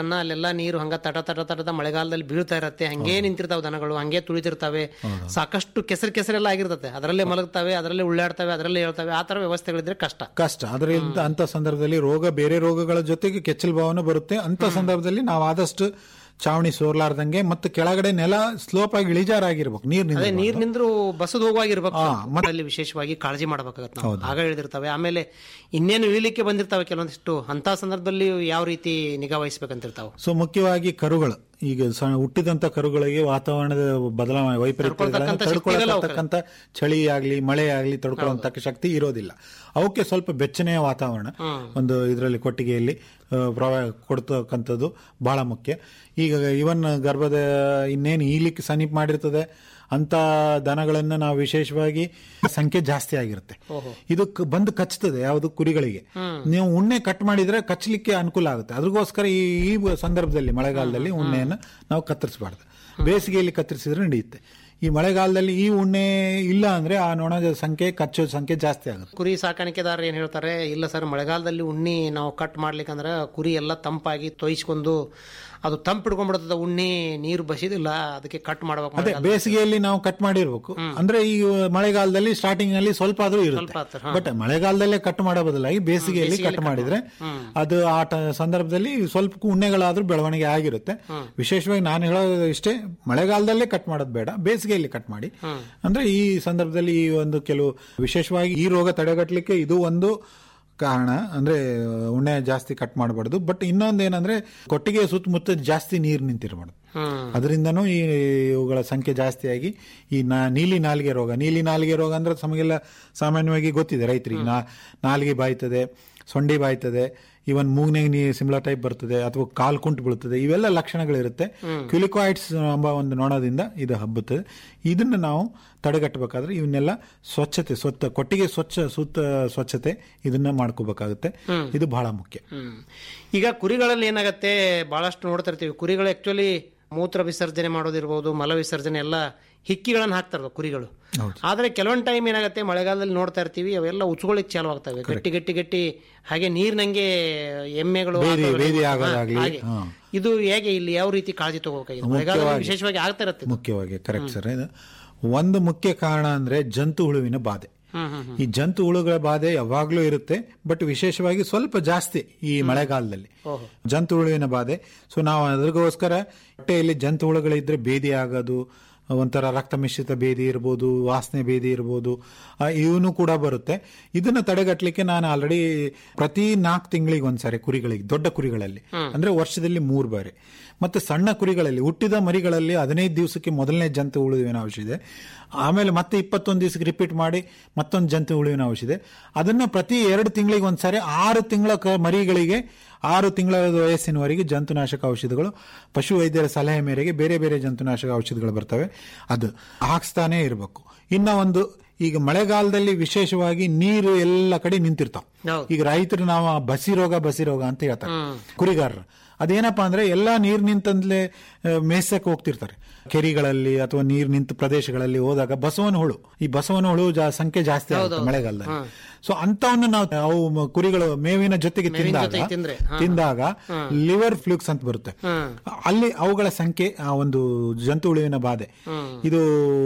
ದನಗಳನ್ನ ಅಲ್ಲೆಲ್ಲ ನೀರು ಹಂಗ ತಟ ತಟ ತಟದ ಮಳೆಗಾಲದಲ್ಲಿ ಬೀಳ್ತಾ ಇರತ್ತೆ ಹಂಗೆ ನಿಂತಿರ್ತಾವೆ ದನಗಳು ಹಂಗೆ ತುಳಿತಿರ್ತವೆ ಸಾಕಷ್ಟು ಕೆಸರು ಕೆಸರೆಲ್ಲ ಆಗಿರ್ತದೆ ಅದರಲ್ಲೇ ಮಲಗ್ತವೆ ಅದರಲ್ಲೇ ಉಳ್ಳಾಡ್ತವೆ ಅದರಲ್ಲೇ ಹೇಳ್ತವೆ ಆ ತರ ವ್ಯವಸ್ಥೆಗಳಿದ್ರೆ ಕಷ್ಟ ಕಷ್ಟ ಅದರಿಂದ ಅಂತ ಸಂದರ್ಭದಲ್ಲಿ ರೋಗ ಬೇರೆ ರೋಗಗಳ ಜೊತೆಗೆ ಕೆಚ್ಚಲು ಭಾವನೆ ಬರುತ್ತೆ ಅಂತ ಸಂದರ್ಭದಲ್ಲಿ ನಾವು ಆದಷ್ಟು ಚಾವಣಿ ಸೋರ್ಲಾರ್ದಂಗೆ ಮತ್ತು ಕೆಳಗಡೆ ನೆಲ ಸ್ಲೋಪ್ ಆಗಿ ಇಳಿಜಾರಾಗಿರ್ಬೇಕು ನೀರ್ ಅದೇ ನಿಂದ ನೀರ್ ನಿಂದ್ರು ಬಸದ್ ಹೋಗುವಾಗಿರ್ಬೇಕು ಅಲ್ಲಿ ವಿಶೇಷವಾಗಿ ಕಾಳಜಿ ಮಾಡಬೇಕಾಗತ್ತೆ ನಾವು ಆಗ ಇಳಿದಿರ್ತವೆ ಆಮೇಲೆ ಇನ್ನೇನು ಇಳಿಲಿಕ್ಕೆ ಬಂದಿರ್ತಾವೆ ಕೆಲವೊಂದಿಷ್ಟು ಅಂತ ಸಂದರ್ಭದಲ್ಲಿ ಯಾವ ರೀತಿ ನಿಗಾ ವಹಿಸ್ಬೇಕಂತಿರ್ತಾವೆ ಸೊ ಮುಖ್ಯವಾಗಿ ಕರುಗಳು ಈಗ ಸ- ಹುಟ್ಟಿದಂತ ಕರುಗಳಿಗೆ ವಾತಾವರಣದ ಬದಲಾವಣೆ ವೈಪರೀತ್ಯಗಳನ್ನು ತಡ್ಕೊಳ್ತಕ್ಕಂಥ ಶಕ್ತಿ ಇರಲ್ಲ ಅವಕ್ಕೆ. ತಡ್ಕೊಳ್ತಕ್ಕಂಥ ಚಳಿ ಆಗ್ಲಿ ಮಳೆ ಆಗ್ಲಿ ತಡ್ಕೊಳ್ಳುವಂತ ಶಕ್ತಿ ಇರೋದಿಲ್ಲ ಅವಕ್ಕೆ ಸ್ವಲ್ಪ ಬೆಚ್ಚನೆಯ ವಾತಾವರಣ ಒಂದು ಇದರಲ್ಲಿ ಕೊಟ್ಟಿಗೆಯಲ್ಲಿ ಆ, ಪ್ರವ ಕೊಡ್ತಕ್ಕಂಥದ್ದು ಬಹಳ ಮುಖ್ಯ ಈಗ ಇವನ್ ಗರ್ಭದ ಇನ್ನೇನು ಈಲಿಕ್ಕೆ ಸಮೀಪ ಮಾಡಿರ್ತದೆ ಅಂತ ದನಗಳನ್ನ ನಾವು ವಿಶೇಷವಾಗಿ ಸಂಖ್ಯೆ ಜಾಸ್ತಿ ಆಗಿರುತ್ತೆ ಇದು ಕ- ಬಂದು ಕಚ್ತದೆ ಯಾವುದು ಕುರಿಗಳಿಗೆ ನೀವು ಉಣ್ಣೆ ಕಟ್ ಮಾಡಿದ್ರೆ ಕಚ್ಚಲಿಕ್ಕೆ ಅನುಕೂಲ ಆಗುತ್ತೆ ಅದಕ್ಕೋಸ್ಕರ ಈ ಈ ಸಂದರ್ಭದಲ್ಲಿ ಮಳೆಗಾಲದಲ್ಲಿ ಉಣ್ಣೆಯನ್ನು ನಾವು ಕತ್ತರಿಸಬಾರ್ದು ಬೇಸಿಗೆಯಲ್ಲಿ ಕತ್ತರಿಸಿದ್ರೆ ನಡೆಯುತ್ತೆ ಈ ಮಳೆಗಾಲದಲ್ಲಿ ಈ ಉಣ್ಣೆ ಇಲ್ಲ ಅಂದ್ರೆ ಆ ನೊಣದ ಸಂಖ್ಯೆ ಕಚ್ಚೋ ಸಂಖ್ಯೆ ಜಾಸ್ತಿ ಆಗುತ್ತೆ ಕುರಿ ಸಾಕಾಣಿಕೆದಾರರು ಏನ್ ಹೇಳ್ತಾರೆ ಇಲ್ಲ ಸರ್ ಮಳೆಗಾಲದಲ್ಲಿ ಉಣ್ಣಿ ನಾವು ಕಟ್ ಮಾಡ್ಲಿಕ್ಕಂದ್ರೆ ಕುರಿ ಎಲ್ಲ ತಂಪಾಗಿ ತೊಯಿಸ್ಕೊಂಡು ಅದು ತಂಪು ಹಿಡ್ಕೊಂಡ್ಬಿಡ್ತದ ಉಣ್ಣಿ ನೀರು ಬಸಿದಿಲ್ಲ ಅದಕ್ಕೆ ಕಟ್ ಮಾಡ್ಬೇಕು ಅದೇ ಮಳೆಗಾಲದಲ್ಲಿ. ಬೇಸಿಗೆಯಲ್ಲಿ ನಾವು ಕಟ್ ಮಾಡಿರ್ಬೇಕು ಅಂದ್ರೆ ಈ ಮಳೆಗಾಲದಲ್ಲಿ ಸ್ಟಾರ್ಟಿಂಗ್ ನಲ್ಲಿ ಸ್ವಲ್ಪ ಆದ್ರೂ ಸ್ವಲ್ಪ ಇರುತ್ತೆ ಆತರ, ಹಾ. ಬಟ್ ಮಳೆಗಾಲದಲ್ಲೇ ಕಟ್ ಮಾಡೋ ಬದಲಾಗಿ ಬೇಸಿಗೆಯಲ್ಲಿ ಕಟ್ ಮಾಡಿದ್ರೆ ಅದು ಆ ಟ- ಸಂದರ್ಭದಲ್ಲಿ ಸ್ವಲ್ಪ ಉಣ್ಣೆಗಳಾದ್ರೂ ಬೆಳವಣಿಗೆ ಆಗಿರುತ್ತೆ ವಿಶೇಷವಾಗಿ ನಾನು ಹೇಳೋದು ಇಷ್ಟೇ ಮಳೆಗಾಲದಲ್ಲೇ ಕಟ್ ಮಾಡೋದು ಬೇಡ ಬೇಸಿಗೆಯಲ್ಲಿ ಕಟ್ ಮಾಡಿ ಅಂದ್ರೆ ಈ ಸಂದರ್ಭದಲ್ಲಿ ಈ ಒಂದು ಕೆಲವು ವಿಶೇಷವಾಗಿ ಈ ರೋಗ ತಡೆಗಟ್ಟಲಿಕ್ಕೆ ಇದು ಒಂದು ಕಾರಣ ಅಂದ್ರೆ ಉಣ್ಣೆ ಜಾಸ್ತಿ ಕಟ್ ಮಾಡಬಾರ್ದು ಬಟ್ ಇನ್ನೊಂದು ಏನಂದ್ರೆ ಕೊಟ್ಟಿಗೆ ಸುತ್ತಮುತ್ತ ಜಾಸ್ತಿ ನೀರು ನಿಂತಿರಬಾರ್ದು ಹ್ಮ್ ಅದರಿಂದನೂ ಈ ಇವುಗಳ ಸಂಖ್ಯೆ ಜಾಸ್ತಿಯಾಗಿ ಈ ನಾ ನೀಲಿ ನಾಲಿಗೆ ರೋಗ ನೀಲಿ ನಾಲಿಗೆ ರೋಗ ಅಂದ್ರೆ ನಮಗೆಲ್ಲ ಸಾಮಾನ್ಯವಾಗಿ ಗೊತ್ತಿದೆ ರೈತರಿಗೆ ನಾ ನಾಲಿಗೆ ಬಾಯ್ತದೆ ಸೊಂಡಿ ಬಾಯ್ತದೆ ಇವನ್ ಮೂಗ್ನೆಗೆ ನೀ ಸಿಮ್ಲಾ ಟೈಪ್ ಬರ್ತದೆ ಅಥವಾ ಕಾಲ್ ಕುಂಟು ಬೀಳ್ತದೆ ಇವೆಲ್ಲ ಲಕ್ಷಣಗಳಿರುತ್ತೆ ಕ್ಯುಲಿಕಾಯ್ಡ್ಸ್ ಎಂಬ ಒಂದು ನೊಣದಿಂದ ಇದು ಹಬ್ಬುತ್ತದೆ ಇದನ್ನ ನಾವು ತಡೆಗಟ್ಟಬೇಕಾದ್ರೆ ಇವನ್ನೆಲ್ಲ ಸ್ವಚ್ಛತೆ ಸ್ವಚ್ಛ ಕೊಟ್ಟಿಗೆ ಸ್ವಚ್ಛ ಸುತ್ತ ಸ್ವಚ್ಛತೆ ಇದನ್ನ ಮಾಡ್ಕೋಬೇಕಾಗುತ್ತೆ ಇದು ಬಹಳ ಮುಖ್ಯ ಹ್ಮ್. ಈಗ ಕುರಿಗಳಲ್ಲಿ ಏನಾಗತ್ತೆ ಬಹಳಷ್ಟು ನೋಡ್ತಾ ಇರ್ತೀವಿ ಕುರಿಗಳು ಆಕ್ಚುಲಿ ಮೂತ್ರ ವಿಸರ್ಜನೆ ಮಾಡೋದಿರ್ಬೋದು ಮಲ ವಿಸರ್ಜನೆ ಎಲ್ಲ ಹಿಕ್ಕಿಗಳನ್ನ ಹಾಕ್ತಾರ ಕುರಿಗಳು ಆದ್ರೆ ಕೆಲವೊಂದ್ ಟೈಮ್ ಏನಾಗುತ್ತೆ ಮಳೆಗಾಲದಲ್ಲಿ ನೋಡ್ತಾ ಇರ್ತೀವಿ ಅವೆಲ್ಲ ಉಚ್ಕೊಳ್ಳಿಕ್ ಚಾಲು ಆಗ್ತವೆ ಗಟ್ಟಿ ಗಟ್ಟಿ ಗಟ್ಟಿ ಹಾಗೆ ನೀರ್ನಂಗೆ ಎಮ್ಮೆಗಳು ಬೇದಿ- ಆಕಳುಗಳು, ಬೇದಿ ಹಾ, ಆಗೋದಾಗ್ಲಿ, ಹಾಗೆ. ಹಾ. ಇದು ಹೇಗೆ ಇಲ್ಲಿ ಯಾವ ರೀತಿ ಕಾಳಜಿ ತಗೋಬೇಕಾಗಿದೆ ಮಳೆಗಾಲದಲ್ಲಿ ವಿಶೇಷವಾಗಿ ಆಗ್ತಾ ಇರುತ್ತೆ ಇದು. ಮುಖ್ಯವಾಗಿ ಕರೆಕ್ಟ್ ಸರ್ ಇದು ಒಂದು ಮುಖ್ಯ ಕಾರಣ ಅಂದ್ರೆ ಜಂತು ಹುಳುವಿನ ಬಾಧೆ ಹ್ಮ್ ಹ್ಮ್ ಈ ಜಂತು ಹುಳುಗಳ ಬಾಧೆ ಯಾವಾಗ್ಲೂ ಇರುತ್ತೆ ಬಟ್ ವಿಶೇಷವಾಗಿ ಸ್ವಲ್ಪ ಜಾಸ್ತಿ ಈ ಮಳೆಗಾಲದಲ್ಲಿ ಜಂತು ಹುಳುವಿನ ಬಾಧೆ ಸೊ ನಾವು ಅದಕ್ಕೋಸ್ಕರ ಹೊಟ್ಟೆಯಲ್ಲಿ ಜಂತು ಹುಳುಗಳಿದ್ರೆ ಬೇದಿ ಆಗೋದು ಒಂಥರ ರಕ್ತ ಮಿಶ್ರಿತ ಬೇದಿ ಇರ್ಬೋದು ವಾಸನೆ ಬೇದಿ ಇರ್ಬೋದು ಆ, ಇವನು ಕೂಡ ಬರುತ್ತೆ ಇದನ್ನ ತಡೆಗಟ್ಟಲಿಕ್ಕೆ ನಾನು ಆಲ್ರೆಡಿ ಪ್ರತಿ ನಾಲ್ಕು ತಿಂಗಳಿಗೆ ಒಂದ್ಸಾರಿ ಕುರಿಗಳಿಗೆ ದೊಡ್ಡ ಕುರಿಗಳಲ್ಲಿ ಅಂದ್ರೆ ವರ್ಷದಲ್ಲಿ ಮೂರು ಬಾರಿ ಮತ್ತೆ ಸಣ್ಣ ಕುರಿಗಳಲ್ಲಿ ಹುಟ್ಟಿದ ಮರಿಗಳಲ್ಲಿ ಹದಿನೈದು ದಿವಸಕ್ಕೆ ಮೊದಲನೇ ಜಂತು ಹುಳುವಿನ ಔಷಧ ಇದೆ ಆಮೇಲೆ ಮತ್ತೆ ಇಪ್ಪತ್ತೊಂದು ದಿವಸಕ್ಕೆ ರಿಪೀಟ್ ಮಾಡಿ ಮತ್ತೊಂದು ಜಂತು ಹುಳುವಿನ ಔಷಧ ಇದೆ ಅದನ್ನ ಪ್ರತಿ ಎರಡು ತಿಂಗಳಿಗೆ ಒಂದ್ಸಾರಿ ಆರು ತಿಂಗಳ ಕ- ಮರಿಗಳಿಗೆ ಆರು ತಿಂಗಳ ವಯಸ್ಸಿನವರೆಗೆ ಜಂತುನಾಶಕ ಔಷಧಗಳು ಪಶು ವೈದ್ಯರ ಸಲಹೆ ಮೇರೆಗೆ ಬೇರೆ ಬೇರೆ ಜಂತುನಾಶಕ ಔಷಧಗಳು ಬರ್ತವೆ ಅದು ಹಾಕ್ಸ್ತಾನೆ ಇರಬೇಕು ಇನ್ನ ಒಂದು ಈಗ ಮಳೆಗಾಲದಲ್ಲಿ ವಿಶೇಷವಾಗಿ ನೀರು ಎಲ್ಲ ಕಡೆ ನಿಂತಿರ್ತಾವ ಹೌದು. ಈಗ ರೈತರು ನಾವು ಬಸಿ ರೋಗ ಬಸಿ ರೋಗ ಅಂತ ಹೇಳ್ತಾರೆ ಕುರಿಗಾರರು ಅದೇನಪ್ಪಾ ಅಂದ್ರೆ ಎಲ್ಲಾ ನೀರ್ ನಿಂತಂದ್ಲೆ ಮೇಯ್ಸಕ್ ಹೋಗ್ತಿರ್ತಾರೆ ಕೆರಿಗಳಲ್ಲಿ ಅಥವಾ ನೀರ್ ನಿಂತ ಪ್ರದೇಶಗಳಲ್ಲಿ ಹೋದಾಗ ಬಸವನ ಹುಳು ಈ ಬಸವನ ಹುಳು ಜಾ- ಸಂಖ್ಯೆ ಜಾಸ್ತಿ ಆಗುತ್ತೆ ಮಳೆಗಾಲದಲ್ಲಿ ಸೊ ಅಂತವನ್ನು ನಾವು ಅವು ಮ- ಕುರಿಗಳು ಮೇವಿನ ಜೊತೆಗೆ ತಿಂದಾಗ ಜೊತೆಗೆ ತಿಂದ್ರೆ, ಹಾ. ತಿಂದಾಗ ಲಿವರ್ ಫ್ಲೂಕ್ಸ್ ಅಂತ ಬರುತ್ತೆ ಅಲ್ಲಿ ಅವುಗಳ ಸಂಖ್ಯೆ ಆ ಒಂದು ಜಂತು ಹುಳುವಿನ ಬಾಧೆ ಇದು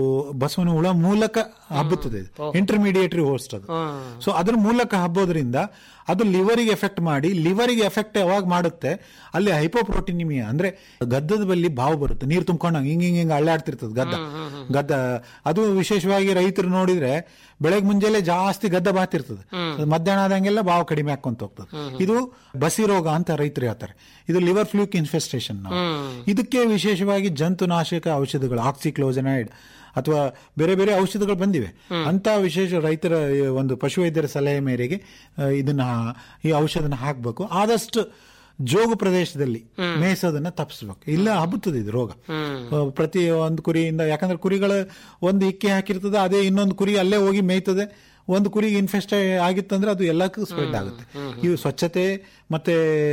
ಬಸವನ ಹುಳ ಮೂಲಕ ಹಬ್ಬುತ್ತದೆ ಇಂಟರ್ಮೀಡಿಯೇಟರಿ ಹೋಸ್ಟ್ ಅದು ಸೊ ಅದ್ರ ಮೂಲಕ ಹಬ್ಬೋದ್ರಿಂದ ಅದು ಲಿವರಿಗೆ ಎಫೆಕ್ಟ್ ಮಾಡಿ ಲಿವರಿಗೆ ಎಫೆಕ್ಟ್ ಯಾವಾಗ ಮಾಡುತ್ತೆ ಅಲ್ಲಿ ಹೈಪೋಪ್ರೋಟಿನಿಮಿಯಾ ಅಂದ್ರೆ ಗದ್ದದ ಬಲ್ಲಿ ಬಾವು ಬರುತ್ತೆ ನೀರು ತುಂಬ್ಕೊಂಡಂಗ ಹಿಂಗ್ ಹಿಂಗ್ ಹಿಂಗ್ ಅಳ್ಳಾಡ್ತಿರ್ತದೆ ಗದ್ದ ಗದ್ದ ಅದು ವಿಶೇಷವಾಗಿ ರೈತರು ನೋಡಿದ್ರೆ ಬೆಳಗ್ಗೆ ಮುಂಜಾನೆ ಜಾಸ್ತಿ ಗದ್ದ ಬಾತಿರ್ತದೆ ಅದು ಮಧ್ಯಾಹ್ನ ಆದಂಗೆಲ್ಲ ಬಾವು ಕಡಿಮೆ ಹಾಕೊಂತ ಹೋಗ್ತದೆ ಇದು ಬಸಿ ರೋಗ ಅಂತ ರೈತರು ಹೇಳ್ತಾರೆ ಇದು ಲಿವರ್ ಫ್ಲೂಕ್ ಇನ್ಫೆಸ್ಟೇಷನ್ ಇದಕ್ಕೆ ವಿಶೇಷವಾಗಿ ಜಂತುನಾಶಕ ಔಷಧಗಳು ಆಕ್ಸಿಕ್ಲೋಜನೈಡ್ ಅಥವಾ ಬೇರೆ ಬೇರೆ ಔಷಧಗಳು ಬಂದಿವೆ ಅಂತ ವಿಶೇಷ ರೈತರ ಈ ಒಂದು ಪಶುವೈದ್ಯರ ಸಲಹೆ ಮೇರೆಗೆ ಆ, ಇದನ್ನ ಈ ಔಷಧನ ಹಾಕಬೇಕು ಆದಷ್ಟು ಜೋಗು ಪ್ರದೇಶದಲ್ಲಿ ಮೇಯಿಸೋದನ್ನ ತಪ್ಪಿಸ್ಬೇಕು ಇಲ್ಲ ಹಬ್ಬುತ್ತದೆ ಇದು ರೋಗ ಆ, ಪ್ರತಿ ಒಂದು ಕುರಿಯಿಂದ ಯಾಕಂದ್ರೆ ಕುರಿಗಳ ಒಂದು ಇಕ್ಕೆ ಹಾಕಿರ್ತದೆ ಅದೇ ಇನ್ನೊಂದು ಕುರಿ ಅಲ್ಲೇ ಹೋಗಿ ಮೇಯ್ತದೆ ಒಂದು ಕುರಿಗೆ ಇನ್ಫೆಸ್ಟ್ ಆಗಿತ್ತಂದ್ರೆ ಅದು ಎಲ್ಲಕ್ಕೂ ಸ್ಪ್ರೆಡ್ ಆಗುತ್ತೆ ಇವು ಸ್ವಚ್ಛತೆ ಮತ್ತೆ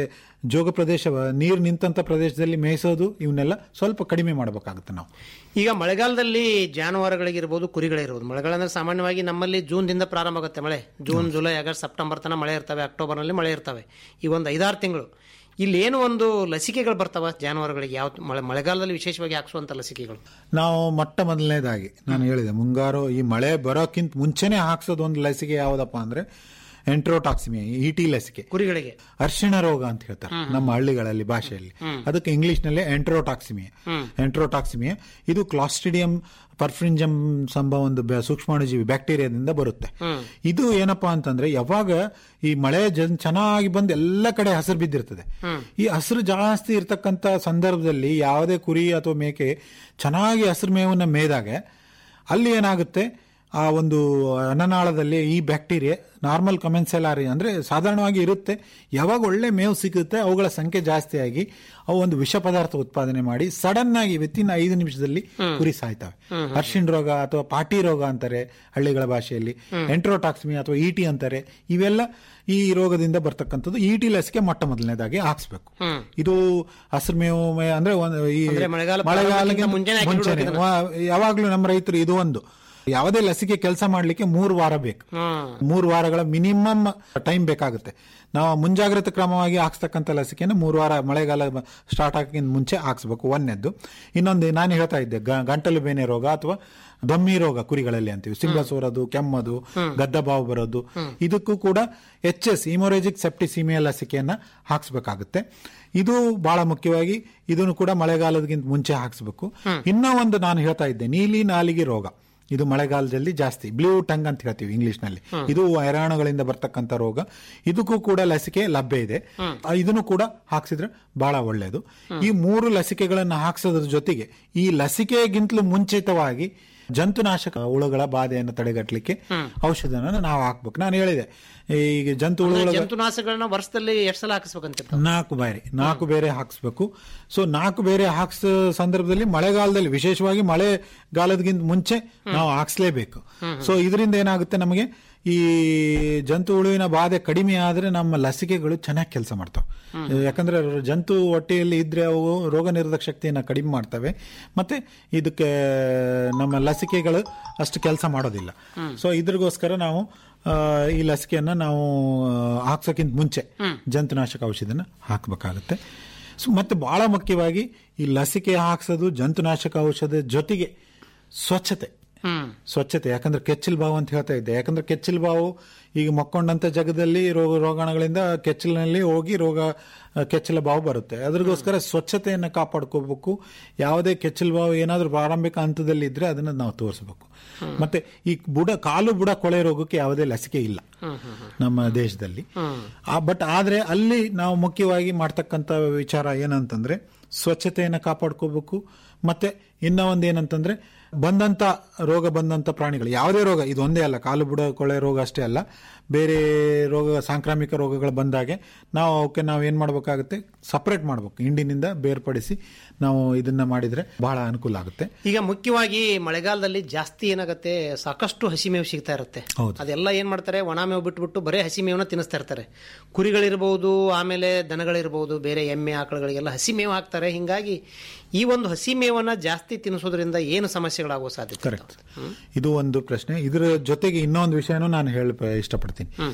ಜೋಗ ಪ್ರದೇಶ ನೀರು ನಿಂತಂತ ಪ್ರದೇಶದಲ್ಲಿ ಮೇಯಿಸೋದು ಇವನ್ನೆಲ್ಲ ಸ್ವಲ್ಪ ಕಡಿಮೆ ಮಾಡಬೇಕಾಗುತ್ತೆ ನಾವು ಈಗ ಮಳೆಗಾಲದಲ್ಲಿ ಜಾನುವಾರುಗಳಿಗಿರ್ಬೋದು ಕುರಿಗಳಿರ್ಬೋದು ಮಳೆಗಾಲ ಅಂದ್ರೆ ಸಾಮಾನ್ಯವಾಗಿ ನಮ್ಮಲ್ಲಿ ಜೂನ್ದಿಂದ ಪ್ರಾರಂಭ ಆಗುತ್ತೆ ಮಳೆ ಜೂನ್ ಜುಲೈ ಆಗಸ್ಟ್ ಸೆಪ್ಟೆಂಬರ್ ತನಕ ಮಳೆ ಇರ್ತವೆ ಅಕ್ಟೋಬರ್ನಲ್ಲಿ ಮಳೆ ಇರ್ತವೆ ಈ ಒಂದು ಐದಾರು ತಿಂಗಳು ಇಲ್ಲಿ ಏನು ಒಂದು ಲಸಿಕೆಗಳು ಬರ್ತಾವ ಜಾನುವಾರುಗಳಿಗೆ ಯಾವ ಮಳೆ ಮಳೆಗಾಲದಲ್ಲಿ ವಿಶೇಷವಾಗಿ ಹಾಕ್ಸುವಂತ ಲಸಿಕೆಗಳು ನಾವು ಮೊಟ್ಟ ಮೊದಲನೇದಾಗಿ ನಾನು ಹೇಳಿದೆ ಮುಂಗಾರು ಈ ಮಳೆ ಬರೋಕ್ಕಿಂತ ಮುಂಚೆನೆ ಹಾಕ್ಸೋದು ಒಂದು ಲಸಿಕೆ ಯಾವುದಪ್ಪ ಅಂದ್ರೆ ಎಂಟ್ರೋಟಾಕ್ಸಿಮಿಯಾ ಇ ಟಿ ಲಸಿಕೆ ಕುರಿಗಳಿಗೆ ಅರ್ಶಿಣ ರೋಗ ಅಂತ ಹೇಳ್ತಾರೆ ನಮ್ಮ ಹಳ್ಳಿಗಳಲ್ಲಿ ಭಾಷೆಯಲ್ಲಿ ಅದಕ್ಕೆ ಇಂಗ್ಲಿಷ್ ನಲ್ಲಿ ಎಂಟ್ರೋಟಾಕ್ಸಿಮಿಯಾ ಎಂಟ್ರೋಟಾಕ್ಸಿಮಿಯಾ ಇದು ಕ್ಲಾಸ್ಟಿಡಿಯಂ ಪರ್ಫ್ರಿಂಜಮ್ ಎಂಬ ಒಂದು ಬ- ಸೂಕ್ಷ್ಮಾಣುಜೀವಿ ಬ್ಯಾಕ್ಟೀರಿಯಾದಿಂದ ಬರುತ್ತೆ ಇದು ಏನಪ್ಪಾ ಅಂತಂದ್ರೆ ಯಾವಾಗ ಈ ಮಳೆ ಜನ್ ಚೆನ್ನಾಗಿ ಬಂದು ಎಲ್ಲ ಕಡೆ ಹಸಿರು ಬಿದ್ದಿರ್ತದೆ ಈ ಹಸಿರು ಜಾಸ್ತಿ ಇರ್ತಕ್ಕಂಥ ಸಂದರ್ಭದಲ್ಲಿ ಯಾವುದೇ ಕುರಿ ಅಥವಾ ಮೇಕೆ ಚೆನ್ನಾಗಿ ಹಸಿರು ಮೇವನ್ನ ಮೇದಾಗ ಅಲ್ಲಿ ಏನಾಗುತ್ತೆ ಆ ಒಂದು ಅನ್ನನಾಳದಲ್ಲಿ ಈ ಬ್ಯಾಕ್ಟೀರಿಯಾ ನಾರ್ಮಲ್ ಕಮೆನ್ಸೆಲಾರಿ ಅಂದ್ರೆ ಸಾಧಾರಣವಾಗಿ ಇರುತ್ತೆ ಯಾವಾಗ ಒಳ್ಳೆ ಮೇವು ಸಿಗುತ್ತೆ ಅವುಗಳ ಸಂಖ್ಯೆ ಜಾಸ್ತಿ ಆಗಿ ಅವು ಒಂದು ವಿಷ ಪದಾರ್ಥ ಉತ್ಪಾದನೆ ಮಾಡಿ ಸಡನ್ ಆಗಿ ವಿತಿನ್ ಐದು ನಿಮಿಷದಲ್ಲಿ ಕುರಿ ಸಾಯ್ತವೆ ಅರ್ಶಿನ್ ರೋಗ ಅಥವಾ ಪಾಟಿ ರೋಗ ಅಂತಾರೆ ಹಳ್ಳಿಗಳ ಭಾಷೆಯಲ್ಲಿ ಎಂಟ್ರೋಟಾಕ್ಸಿಮಿ ಅಥವಾ ಇಟಿ ಅಂತಾರೆ ಇವೆಲ್ಲ ಈ ರೋಗದಿಂದ ಬರ್ತಕ್ಕಂಥದ್ದು ಇಟಿ ಲಸಿಕೆ ಮೊಟ್ಟ ಮೊದಲನೇದಾಗಿ ಹಾಕ್ಸ್ಬೇಕು ಇದು ಹಸಿರು ಮೇವು ಮೇ- ಅಂದ್ರೆ ಒಂದು ಈ ಅಂದ್ರೆ ಮಳೆಗಾಲ ಮಳೆಗಾಲಕ್ಕಿಂತ ಪ್ರಾರಂಭಕ್ಕಿಂತ ಮುಂಚೆನೆ ಹಾಕಿ ಮುಂಚೆನೆ ಬಿಡ್ಬೇಕು ವಾ- ಯಾವಾಗ್ಲೂ ನಮ್ಮ ರೈತರು ಇದು ಒಂದು ಯಾವುದೇ ಲಸಿಕೆ ಕೆಲಸ ಮಾಡ್ಲಿಕ್ಕೆ ಮೂರು ವಾರ ಬೇಕು ಹ್ಮ್ ಮೂರು ವಾರಗಳ ಮಿನಿಮಮ್ ಟೈಮ್ ಬೇಕಾಗುತ್ತೆ ನಾವು ಮುಂಜಾಗ್ರತಾ ಕ್ರಮವಾಗಿ ಹಾಕ್ಸ್ತಕ್ಕಂಥ ಲಸಿಕೆಯನ್ನು ಮೂರು ವಾರ ಮಳೆಗಾಲ ಸ್ಟಾರ್ಟ್ ಆಗಕ್ಕಿಂತ ಮುಂಚೆ ಹಾಕ್ಸ್ಬೇಕು ಒಂದನೇದ್ದು ಇನ್ನೊಂದು ನಾನು ಹೇಳ್ತಾ ಇದ್ದೆ ಗ- ಗಂಟಲು ಬೇನೆ ರೋಗ ಅಥವಾ ದಮ್ಮಿ ರೋಗ ಕುರಿಗಳಲ್ಲಿ ಅಂತೀವಿ ಸಿಂಗ ಸೋರೋದು ಕೆಮ್ಮದು ಗದ್ದ ಬಾವು ಬರೋದು ಇದಕ್ಕೂ ಕೂಡ ಎಚ್ ಎಸ್ ಇಮೊರೆಜಿಕ್ ಸೆಪ್ಟಿಸಿಮಿಯಾ ಲಸಿಕೆಯನ್ನ ಹಾಕ್ಸ್ಬೇಕಾಗುತ್ತೆ ಇದು ಬಹಳ ಮುಖ್ಯವಾಗಿ ಇದನ್ನು ಕೂಡ ಮಳೆಗಾಲದಕ್ಕಿಂತ ಮುಂಚೆ ಹಾಕ್ಸ್ಬೇಕು ಇನ್ನೂ ಒಂದು ನಾನು ಹೇಳ್ತಾ ಇದ್ದೆ ನೀಲಿ ನಾಲಿಗೆ ರೋಗ ಇದು ಮಳೆಗಾಲದಲ್ಲಿ ಜಾಸ್ತಿ ಬ್ಲೂ ಟಂಗ್ ಅಂತ ಹೇಳ್ತೀವಿ ಇಂಗ್ಲಿಷ್ ನಲ್ಲಿ ಇದು ವೈರಾಣುಗಳಿಂದ ಬರ್ತಕ್ಕಂಥ ರೋಗ ಇದಕ್ಕೂ ಕೂಡ ಲಸಿಕೆ ಲಭ್ಯ ಇದೆ ಆ, ಇದನ್ನು ಕೂಡ ಹಾಕ್ಸಿದ್ರೆ ಬಹಳ ಒಳ್ಳೆಯದು ಈ ಮೂರು ಲಸಿಕೆಗಳನ್ನು ಹಾಕ್ಸೋದ್ರ ಜೊತೆಗೆ ಈ ಲಸಿಕೆಗಿಂತಲೂ ಮುಂಚಿತವಾಗಿ ಜಂತುನಾಶಕ ಹುಳುಗಳ ಬಾಧೆಯನ್ನು ತಡೆಗಟ್ಟಲಿಕ್ಕೆ ಔಷಧನ ನಾವು ಹಾಕ್ಬೇಕು ನಾನು ಹೇಳಿದೆ ಈಗ ಜಂತು ಹುಳುಗಳ ಜಂತುನಾಶಗಳನ್ನ ವರ್ಷದಲ್ಲಿ ಎಷ್ಟು ಸಲ ಹಾಕಿಸ್ಬೇಕಂತ ನಾಲ್ಕು ಬೇರೆ ನಾಲ್ಕು ಬೇರೆ ಹಾಕಿಸ್ಬೇಕು ಸೊ ನಾಲ್ಕು ಬೇರೆ ಹಾಕ್ಸ ಸಂದರ್ಭದಲ್ಲಿ ಮಳೆಗಾಲದಲ್ಲಿ ವಿಶೇಷವಾಗಿ ಮಳೆಗಾಲದಗಿಂತ ಮುಂಚೆ ನಾವು ಹಾಕ್ಸ್ಲೇಬೇಕು ಸೊ ಇದರಿಂದ ಏನಾಗುತ್ತೆ ನಮಗೆ ಈ ಜಂತು ಹುಳುವಿನ ಬಾಧೆ ಕಡಿಮೆ ಆದ್ರೆ ನಮ್ಮ ಲಸಿಕೆಗಳು ಚೆನ್ನಾಗಿ ಕೆಲಸ ಮಾಡ್ತಾವೆ ಯಾಕಂದ್ರೆ ಜಂತು ಹೊಟ್ಟೆಯಲ್ಲಿ ಇದ್ರೆ ಅವು ರೋಗ ನಿರೋಧಕ ಶಕ್ತಿಯನ್ನ ಕಡಿಮೆ ಮಾಡ್ತವೆ ಮತ್ತೆ ಇದಕ್ಕೆ ನಮ್ಮ ಲಸಿಕೆಗಳು ಅಷ್ಟು ಕೆಲಸ ಮಾಡೋದಿಲ್ಲ ಸೊ ಇದ್ರಿಗೋಸ್ಕರ ನಾವು ಆ, ಈ ಲಸಿಕೆಯನ್ನ ನಾವು ಹಾಕ್ಸೋಕ್ಕಿಂತ ಮುಂಚೆ ಜಂತುನಾಶಕ ಔಷಧಿನ ಹಾಕಬೇಕಾಗುತ್ತೆ ಸೊ ಮತ್ತೆ ಬಹಳ ಮುಖ್ಯವಾಗಿ ಈ ಲಸಿಕೆ ಹಾಕ್ಸೋದು ಜಂತುನಾಶಕ ಔಷಧ ಜೊತೆಗೆ ಸ್ವಚ್ಛತೆ ಹ್ಮ್ ಸ್ವಚ್ಛತೆ ಯಾಕಂದ್ರೆ ಕೆಚ್ಚಲ್ ಬಾವು ಅಂತ ಹೇಳ್ತಾ ಇದ್ದೆ ಯಾಕಂದ್ರೆ ಕೆಚ್ಚಲ್ ಬಾವು ಈಗ ಮಕ್ಕೊಂಡಂತ ಜಗದಲ್ಲಿ ರೋಗ ರೋಗಾಣುಗಳಿಂದ ಕೆಚ್ಚಲಿನಲ್ಲಿ ಹೋಗಿ ರೋಗ ಆ, ಕೆಚ್ಚಲ ಬಾವು ಬರುತ್ತೆ ಅದ್ರಗೋಸ್ಕರ ಸ್ವಚ್ಛತೆಯನ್ನು ಕಾಪಾಡ್ಕೋಬೇಕು ಯಾವುದೇ ಕೆಚ್ಚಲ್ ಬಾವು ಏನಾದ್ರೂ ಪ್ರಾರಂಭಿಕ ಹಂತದಲ್ಲಿ ಇದ್ರೆ ಅದನ್ನ ನಾವು ತೋರಿಸಬೇಕು ಮತ್ತೆ ಈ ಬುಡ ಕಾಲು ಬುಡ ಕೊಳೆ ರೋಗಕ್ಕೆ ಯಾವುದೇ ಲಸಿಕೆ ಇಲ್ಲ ನಮ್ಮ ದೇಶದಲ್ಲಿ ಬಟ್ ಆದ್ರೆ ಅಲ್ಲಿ ನಾವು ಮುಖ್ಯವಾಗಿ ಮಾಡ್ತಕ್ಕಂಥ ವಿಚಾರ ಏನಂತಂದ್ರೆ ಸ್ವಚ್ಛತೆಯನ್ನು ಕಾಪಾಡ್ಕೋಬೇಕು ಮತ್ತೆ ಇನ್ನ ಒಂದು ಏನಂತಂದ್ರೆ ಬಂದಂತ ರೋಗ ಬಂದಂತ ಪ್ರಾಣಿಗಳು ಯಾವುದೇ ರೋಗ ಇದು ಒಂದೇ ಅಲ್ಲ ಕಾಲು ಬುಡ ಕೊಳೆ ರೋಗ ಅಷ್ಟೇ ಅಲ್ಲ ಬೇರೆ ರೋಗ ಸಾಂಕ್ರಾಮಿಕ ರೋಗಗಳು ಬಂದಾಗೆ ನಾವು ಅವಕ್ಕೆ ನಾವು ಏನ್ ಮಾಡ್ಬೇಕಾಗುತ್ತೆ ಸಪರೇಟ್ ಮಾಡ್ಬೇಕು ಹಿಂಡಿನಿಂದ ಬೇರ್ಪಡಿಸಿ ನಾವು ಇದನ್ನ ಮಾಡಿದ್ರೆ ಬಹಳ ಅನುಕೂಲ ಆಗುತ್ತೆ ಈಗ ಮುಖ್ಯವಾಗಿ ಮಳೆಗಾಲದಲ್ಲಿ ಜಾಸ್ತಿ ಏನಾಗುತ್ತೆ ಸಾಕಷ್ಟು ಹಸಿ ಮೇವು ಸಿಗ್ತಾ ಇರುತ್ತೆ ಹೌದು. ಅದೆಲ್ಲ ಏನ್ ಮಾಡ್ತಾರೆ ಒಣ ಮೇವು ಬಿಟ್ಬಿಟ್ಟು ಬರೀ ಹಸಿ ಮೇವನ್ನ ತಿನ್ನಿಸ್ತಾ ಇರ್ತಾರೆ ಕುರಿಗಳಿರ್ಬೋದು ಆಮೇಲೆ ದನಗಳಿರ್ಬೋದು ಬೇರೆ ಎಮ್ಮೆ ಆಕಳುಗಳಿಗೆಲ್ಲ ಹಸಿ ಮೇವು ಹಾಕ್ತಾರೆ ಹಿಂಗಾಗಿ ಈ ಒಂದು ಹಸಿ ಮೇವನ್ನ ಜಾಸ್ತಿ ತಿನ್ನಿಸೋದ್ರಿಂದ ಏನು ಸಮಸ್ಯೆಗಳಾಗುವ ಸಾಧ್ಯತೆ ಕರೆಕ್ಟ್ ಇದು ಒಂದು ಪ್ರಶ್ನೆ ಇದರ ಜೊತೆಗೆ ಇನ್ನೊಂದು ವಿಷಯನೂ ನಾನು ಹೇಳ ಇಷ್ಟಪಡ್ತೀನಿ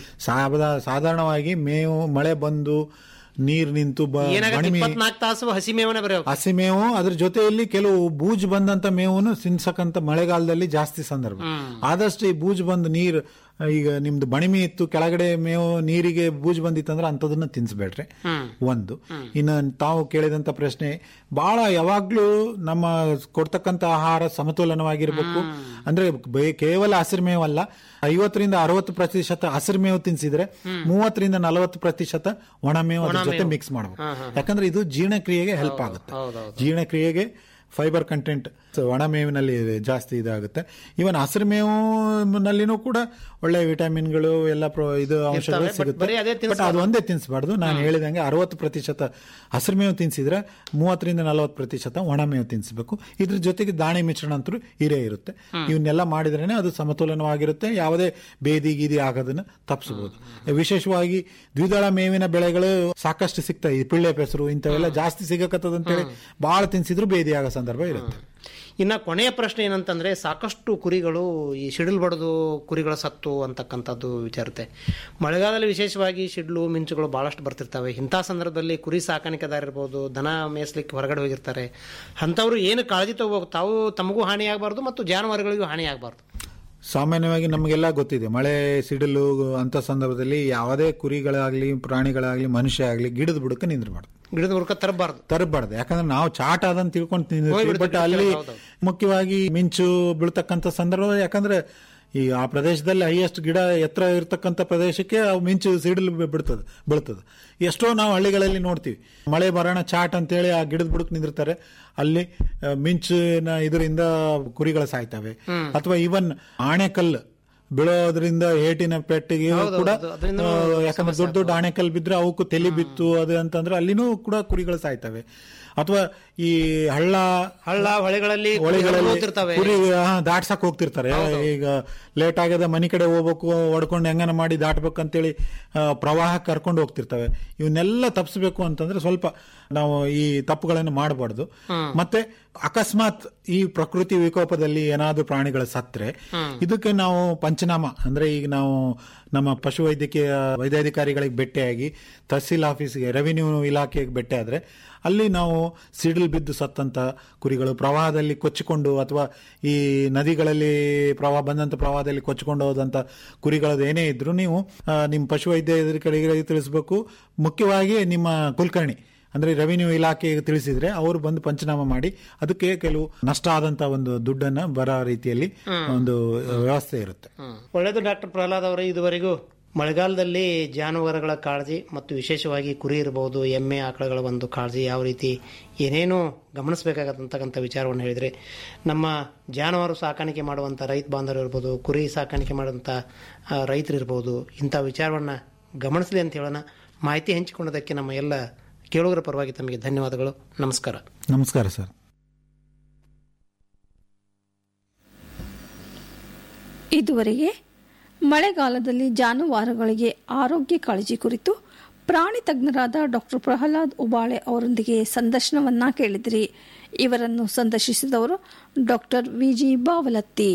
ಸಾಬದ- ಸಾಧಾರಣವಾಗಿ ಮೇವು ಮಳೆ ಬಂದು ನೀರು ನಿಂತು ಬ- ಏನಾಗುತ್ತೆ ಬಣಿಮೆ ಇಪ್ಪತ್ನಾಲ್ಕು ತಾಸು ಹಸಿ ಮೇವನ್ನ ಬರೀ ಹಸಿ ಮೇವು ಅದ್ರ ಜೊತೆಯಲ್ಲಿ ಕೆಲವು ಬೂಜ್ ಬಂದಂತ ಮೇವನ್ನು ತಿನ್ಸಕ್ಕಂತ ಮಳೆಗಾಲದಲ್ಲಿ ಜಾಸ್ತಿ ಸಂದರ್ಭ ಆದಷ್ಟು ಈ ಬೂಜ್ ಬಂದು ನೀರು ಈಗ ನಿಮ್ದು ಬಣಿಮೆ ಇತ್ತು ಕೆಳಗಡೆ ಮೇವು ನೀರಿಗೆ ಬೂಜ್ ಬಂದಿತ್ತಂದ್ರೆ ಅಂತದನ್ನ ತಿನ್ಸ್ಬೇಡ್ರಿ ಒಂದು ಇನ್ನು ತಾವು ಕೇಳಿದಂತ ಪ್ರಶ್ನೆ ಬಹಳ ಯಾವಾಗ್ಲೂ ನಮ್ಮ ಕೊಡ್ತಕ್ಕಂತ ಆಹಾರ ಸಮತೋಲನವಾಗಿರ್ಬೇಕು ಅಂದ್ರೆ ಬೇ- ಕೇವಲ ಹಸಿರು ಮೇವಲ್ಲ ಐವತ್ತರಿಂದ ಅರವತ್ತು ಪ್ರತಿಶತ ಹಸಿರು ಮೇವು ತಿನ್ಸಿದ್ರೆ ಮೂವತ್ತರಿಂದ ನಲವತ್ತು ಪ್ರತಿಶತ ಒಣ ಮೇವು ಅದ್ರ ಜೊತೆ ಮಿಕ್ಸ್ ಮಾಡಬೇಕು ಯಾಕಂದ್ರೆ ಇದು ಜೀರ್ಣಕ್ರಿಯೆಗೆ ಹೆಲ್ಪ್ ಆಗುತ್ತೆ ಜೀರ್ಣಕ್ರಿಯೆಗೆ ಫೈಬರ್ ಕಂಟೆಂಟ್ ಒಣ ಮೇವಿನಲ್ಲಿ ಜಾಸ್ತಿ ಇದಾಗುತ್ತೆ ಇವನ್ ಹಸಿರು ಮೇವಿನಲ್ಲಿನೂ ಕೂಡ ಒಳ್ಳೆ ವಿಟಮಿನ್ಗಳು ಎಲ್ಲ ಪ್ರೋ- ಇದು ಅಂಶಗಳು but ಸಿಗುತ್ತೆ ಬರೀ ಅದೇ ಬಟ್ ಅದು ಒಂದೇ ತಿನ್ಸಬಾರ್ದು ನಾನು ಹೇಳಿದಂಗೆ ಅರವತ್ತು ಪ್ರತಿಶತ ಹಸಿರು ಮೇವು ತಿನ್ಸಿದ್ರೆ ಮೂವತ್ತರಿಂದ ನಲವತ್ತು ಪ್ರತಿಶತ ಒಣ ಮೇವು ತಿನ್ಸಬೇಕು ಇದ್ರ ಜೊತೆಗೆ ದಾಣಿ ಮಿಶ್ರಣ ಅಂತೂ ಇರೇ ಇರುತ್ತೆ ಇವನ್ನೆಲ್ಲ ಮಾಡಿದ್ರೇನೆ ಅದು ಸಮತೋಲನವಾಗಿರುತ್ತೆ ಯಾವುದೇ ಬೇದಿ ಗೀದಿ ಆಗೋದನ್ನ ತಪ್ಪಿಸಬಹುದು ವಿಶೇಷವಾಗಿ ದ್ವಿದಳ ಮೇವಿನ ಬೆಳೆಗಳು ಸಾಕಷ್ಟು ಸಿಗ್ತವೆ ಈ ಪಿಳ್ಳೆ ಪೆಸರು ಇಂಥವೆಲ್ಲ ಜಾಸ್ತಿ ಸಿಗಕತ್ತದ ಅಂತೇಳಿ ಬಹಳ ತಿನ್ಸಿದ್ರು ಬೇದಿ ಆಗೋ ಸಂದರ್ಭ ಇರುತ್ತೆ ಇನ್ನು ಕೊನೆಯ ಪ್ರಶ್ನೆ ಏನಂತಂದ್ರೆ ಸಾಕಷ್ಟು ಕುರಿಗಳು ಈ ಶಿಡಿಲ್ ಬಡ್ದು ಕುರಿಗಳ ಸತ್ತು ಅಂತಕ್ಕಂಥದ್ದು ವಿಚಾರತೆ ಮಳೆಗಾಲದಲ್ಲಿ ವಿಶೇಷವಾಗಿ ಶಿಡ್ಲು ಮಿಂಚುಗಳು ಬಹಳಷ್ಟು ಬರ್ತಿರ್ತವೆ ಇಂಥ ಸಂದರ್ಭದಲ್ಲಿ ಕುರಿ ಸಾಕಾಣಿಕೆದಾರ ಇರ್ಬೋದು ದನ ಮೇಯಿಸ್ಲಿಕ್ಕೆ ಹೊರಗಡೆ ಹೋಗಿರ್ತಾರೆ ಅಂಥವ್ರು ಏನು ಕಾಳಜಿ ತಗೋಬೇಕು ತಾವು ತಮಗೂ ಹಾನಿ ಆಗಬಾರ್ದು ಮತ್ತು ಜಾನುವಾರುಗಳಿಗೂ ಹಾನಿ ಆಗಬಾರ್ದು ಸಾಮಾನ್ಯವಾಗಿ ನಮಗೆಲ್ಲ ಗೊತ್ತಿದೆ ಮಳೆ ಸಿಡಿಲು ಅಂತ ಸಂದರ್ಭದಲ್ಲಿ ಯಾವುದೇ ಕುರಿಗಳಾಗ್ಲಿ ಪ್ರಾಣಿಗಳಾಗ್ಲಿ ಮನುಷ್ಯ ಆಗ್ಲಿ ಗಿಡದ ಬುಡಕ್ಕೆ ನಿಂದ್ರಬಾರ್ದು ಗಿಡದ ಮುರುಕ ತರಬಾರ್ದು ತರಬಾರ್ದು ಯಾಕಂದ್ರೆ ನಾವು ಚಾಟ ಅದನ್ನ ತಿಳ್ಕೊಂಡು ತಿಂದಿರ್ತೀವಿ ಹೋಗ್ಬಿಡ್ತೀವಿ, ಬಟ್ ಅಲ್ಲಿ ಹೌದು. ಮುಖ್ಯವಾಗಿ ಮಿಂಚು ಬೀಳ್ತಕ್ಕಂಥ ಸಂದರ್ಭ ಯಾಕಂದ್ರೆ ಈ ಆ ಪ್ರದೇಶದಲ್ಲಿ ಹೈಯೆಸ್ಟ್ ಗಿಡ ಎತ್ತರ ಇರ್ತಕ್ಕಂಥ ಪ್ರದೇಶಕ್ಕೆ ಅವು ಮಿಂಚು ಸಿಡಿಲು ಬಿಡ್ತದೆ ಬೀಳ್ತದೆ ಎಷ್ಟೋ ನಾವು ಹಳ್ಳಿಗಳಲ್ಲಿ ನೋಡ್ತೀವಿ ಮಳೆ ಬರೋಣ ಚಾಟ್ ಅಂತೇಳಿ ಆ ಗಿಡದ ಬುಡಕ್ ನಿಂದಿರ್ತಾರೆ ಅಲ್ಲಿ ಆ, ಮಿಂಚಿನ ಇದರಿಂದ ಕುರಿಗಳು ಸಾಯ್ತವೆ ಅಥವಾ ಇವನ್ ಆಣೆಕಲ್ಲು ಬೀಳೋದ್ರಿಂದ ಏಟಿನ ಪೆಟ್ಟಿಗೆ ಕೂಡ ಹೌದು, ಅದ್ರಿಂದನೂ ಆ, ಯಾಕಂದ್ರೆ ದೊಡ್ಡ ದೊಡ್ಡ ಆಣೆಕಲ್ ಬಿದ್ರೆ ಅವಕ್ಕೂ ತಲೆ ಬಿತ್ತು ಅದು ಅಂತಂದ್ರೆ ಅಲ್ಲಿನೂ ಕೂಡ ಕುರಿಗಳು ಸಾಯ್ತವೆ ಅಥವಾ ಈ ಹಳ್ಳ ಹಳ್ಳ ಹೊಳೆಗಳಲ್ಲಿ ಹೊಳೆಗಳಲ್ಲಿ ಹೋಗ್ತಿರ್ತವೆ ಕುರಿ ಹಾ, ದಾಟ್ಸಕ್ ಹೋಗ್ತಿರ್ತಾರೆ ಈಗ ಲೇಟ್ ಆಗ್ಯದ ಮನಿ ಕಡೆ ಹೋಗ್ಬೇಕು ಹೊಡ್ಕೊಂಡು ಹೆಂಗನ ಮಾಡಿ ದಾಟ್ಬೇಕಂತೇಳಿ ಆ, ಪ್ರವಾಹ ಕರ್ಕೊಂಡು ಹೋಗ್ತಿರ್ತವೆ ಇವನ್ನೆಲ್ಲ ತಪ್ಪಿಸ್ಬೇಕು ಅಂತಂದ್ರೆ ಸ್ವಲ್ಪ ನಾವು ಈ ತಪ್ಪುಗಳನ್ನು ಮಾಡಬಾರ್ದು ಮತ್ತೆ ಅಕಸ್ಮಾತ್ ಈ ಪ್ರಕೃತಿ ವಿಕೋಪದಲ್ಲಿ ಏನಾದ್ರೂ ಪ್ರಾಣಿಗಳು ಸತ್ರೆ ಇದಕ್ಕೆ ನಾವು ಪಂಚನಾಮ ಅಂದ್ರೆ ಈಗ ನಾವು ನಮ್ಮ ಪಶು ವೈದ್ಯಕೀಯ ವೈದ್ಯಾಧಿಕಾರಿಗಳಿಗೆ ಭೇಟಿಯಾಗಿ ತಹಸೀಲ್ ಆಫೀಸ್ಗೆ ರೆವಿನ್ಯೂ ಇಲಾಖೆಗೆ ಭೇಟಿ ಆದ್ರೆ ಅಲ್ಲಿ ನಾವು ಸಿಡಿಲ್ ಬಿದ್ದು ಸತ್ತಂತ ಕುರಿಗಳು ಪ್ರವಾಹದಲ್ಲಿ ಕೊಚ್ಚಿಕೊಂಡು ಅಥವಾ ಈ ನದಿಗಳಲ್ಲಿ ಪ್ರವಾಹ ಬಂದಂತ ಪ್ರವಾಹದಲ್ಲಿ ಕೊಚ್ಚಿಕೊಂಡು ಹೋದಂತ ಕುರಿಗಳದ್ದು ಏನೇ ಇದ್ರು ನೀವು ಆ, ನಿಮ್ಮ ಪಶು ವೈದ್ಯಾಧಿಕಾರಿಗಳಿಗೆ ತಿಳಿಸಬೇಕು ಮುಖ್ಯವಾಗಿ ನಿಮ್ಮ ಕುಲಕರ್ಣಿ ಅಂದ್ರೆ ರೆವಿನ್ಯೂ ಇಲಾಖೆಗೆ ತಿಳಿಸಿದ್ರೆ ಅವರು ಬಂದು ಪಂಚನಾಮ ಮಾಡಿ ಅದಕ್ಕೆ ಕೆಲವು ನಷ್ಟ ಆದಂತ ಒಂದು ದುಡ್ಡನ್ನ ಬರೋ ರೀತಿಯಲ್ಲಿ ಒಂದು ವ್ಯವಸ್ಥೆ ಇರುತ್ತೆ ಒಳ್ಳೆಯದು ಡಾಕ್ಟರ್ ಪ್ರಹ್ಲಾದ್ ಅವರೇ ಇದುವರೆಗೂ ಮಳೆಗಾಲದಲ್ಲಿ ಜಾನುವಾರುಗಳ ಕಾಳಜಿ ಮತ್ತು ವಿಶೇಷವಾಗಿ ಕುರಿ ಇರಬಹುದು ಎಮ್ಮೆ ಆಕಳುಗಳ ಒಂದು ಕಾಳಜಿ ಯಾವ ರೀತಿ ಏನೇನು ಗಮನಿಸಬೇಕಾಗತ್ತಂತಕ್ಕಂಥ ವಿಚಾರವನ್ನು ಹೇಳಿದರೆ ನಮ್ಮ ಜಾನುವಾರು ಸಾಕಾಣಿಕೆ ಮಾಡುವಂಥ ರೈತ ಬಾಂಧವರು ಇರ್ಬೋದು ಕುರಿ ಸಾಕಾಣಿಕೆ ಮಾಡುವಂಥ ಆ, ರೈತರು ಇರ್ಬೋದು ಇಂಥ ವಿಚಾರವನ್ನು ಗಮನಿಸಲಿ ಅಂತ ಹೇಳೋಣ ಮಾಹಿತಿ ಹಂಚಿಕೊಂಡದಕ್ಕೆ ನಮ್ಮ ಎಲ್ಲ ಕೇಳುಗರ ಪರವಾಗಿ ತಮಗೆ ಧನ್ಯವಾದಗಳು ನಮಸ್ಕಾರ ನಮಸ್ಕಾರ ಸರ್ ಇದುವರೆಗೆ ಮಳೆಗಾಲದಲ್ಲಿ ಜಾನುವಾರುಗಳಿಗೆ ಆರೋಗ್ಯ ಕಾಳಜಿ ಕುರಿತು ಪ್ರಾಣಿ ತಜ್ಞರಾದ ಡಾಕ್ಟರ್ ಪ್ರಹ್ಲಾದ್ ಉಬಾಳೆ ಅವರೊಂದಿಗೆ ಸಂದರ್ಶನವನ್ನ ಕೇಳಿದಿರಿ ಇವರನ್ನು ಸಂದರ್ಶಿಸಿದವರು ಡಾಕ್ಟರ್ ವಿಜಿ ಬಾವಲತ್ತಿ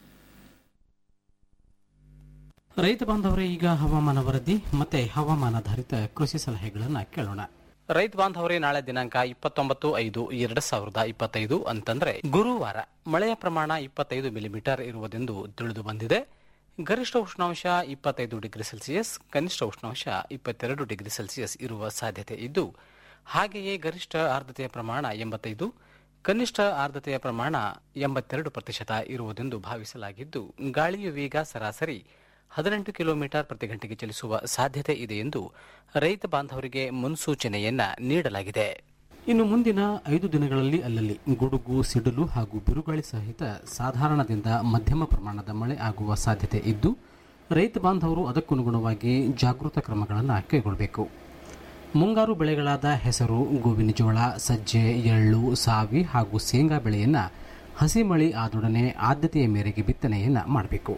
ರೈತ ಬಾಂಧವರೇ ಈಗ ಹವಾಮಾನ ವರದಿ ಮತ್ತೆ ಹವಾಮಾನಾಧಾರಿತ ಕೃಷಿ ಸಲಹೆಗಳನ್ನು ಕೇಳೋಣ ರೈತ ಬಾಂಧವರೇ ನಾಳೆ ದಿನಾಂಕ ಇಪ್ಪತ್ತೊಂಬತ್ತು ಐದು ಎರಡ್ ಸಾವಿರದ ಇಪ್ಪತ್ತೈದು ಅಂತಂದ್ರೆ ಗುರುವಾರ ಮಳೆಯ ಪ್ರಮಾಣ ಇಪ್ಪತ್ತೈದು ಮಿಲಿಮೀಟರ್ ಇರುವುದೆಂದು ತಿಳಿದು ಬಂದಿದೆ ಗರಿಷ್ಠ ಉಷ್ಣಾಂಶ ಇಪ್ಪತ್ತೈದು ಡಿಗ್ರಿ ಸೆಲ್ಸಿಯಸ್ ಕನಿಷ್ಠ ಉಷ್ಣಾಂಶ ಇಪ್ಪತ್ತೆರಡು ಡಿಗ್ರಿ ಸೆಲ್ಸಿಯಸ್ ಇರುವ ಸಾಧ್ಯತೆ ಇದ್ದು ಹಾಗೆಯೇ ಗರಿಷ್ಠ ಆರ್ದ್ರತೆಯ ಪ್ರಮಾಣ ಎಂಬತ್ತೈದು ಕನಿಷ್ಠ ಆರ್ದ್ರತೆಯ ಪ್ರಮಾಣ ಎಂಬತ್ತೆರಡು ಪ್ರತಿಶತ ಇರುವುದೆಂದು ಭಾವಿಸಲಾಗಿದ್ದು ಗಾಳಿಯ ವೇಗ ಸರಾಸರಿ ಹದಿನೆಂಟು ಕಿಲೋಮೀಟರ್ ಪ್ರತಿ ಗಂಟೆಗೆ ಚಲಿಸುವ ಸಾಧ್ಯತೆ ಇದೆ ಎಂದು ರೈತ ಬಾಂಧವರಿಗೆ ಮುನ್ಸೂಚನೆಯನ್ನ ನೀಡಲಾಗಿದೆ ಇನ್ನು ಮುಂದಿನ ಐದು ದಿನಗಳಲ್ಲಿ ಅಲ್ಲಲ್ಲಿ ಗುಡುಗು ಸಿಡಿಲು ಹಾಗೂ ಬಿರುಗಾಳಿ ಸಹಿತ ಸಾಧಾರಣದಿಂದ ಮಧ್ಯಮ ಪ್ರಮಾಣದ ಮಳೆ ಆಗುವ ಸಾಧ್ಯತೆ ಇದ್ದು ರೈತ ಬಾಂಧವರು ಅದಕ್ಕನುಗುಣವಾಗಿ ಜಾಗೃತ ಕ್ರಮಗಳನ್ನು ಕೈಗೊಳ್ಳಬೇಕು ಮುಂಗಾರು ಬೆಳೆಗಳಾದ ಹೆಸರು ಗೋವಿನ ಜೋಳ ಸಜ್ಜೆ ಎಳ್ಳು ಸಾವಿ ಹಾಗೂ ಶೇಂಗಾ ಬೆಳೆಯನ್ನ ಹಸಿ ಮಳೆ ಆದೊಡನೆ ಆದ್ಯತೆಯ ಮೇರೆಗೆ ಬಿತ್ತನೆಯನ್ನ ಮಾಡಬೇಕು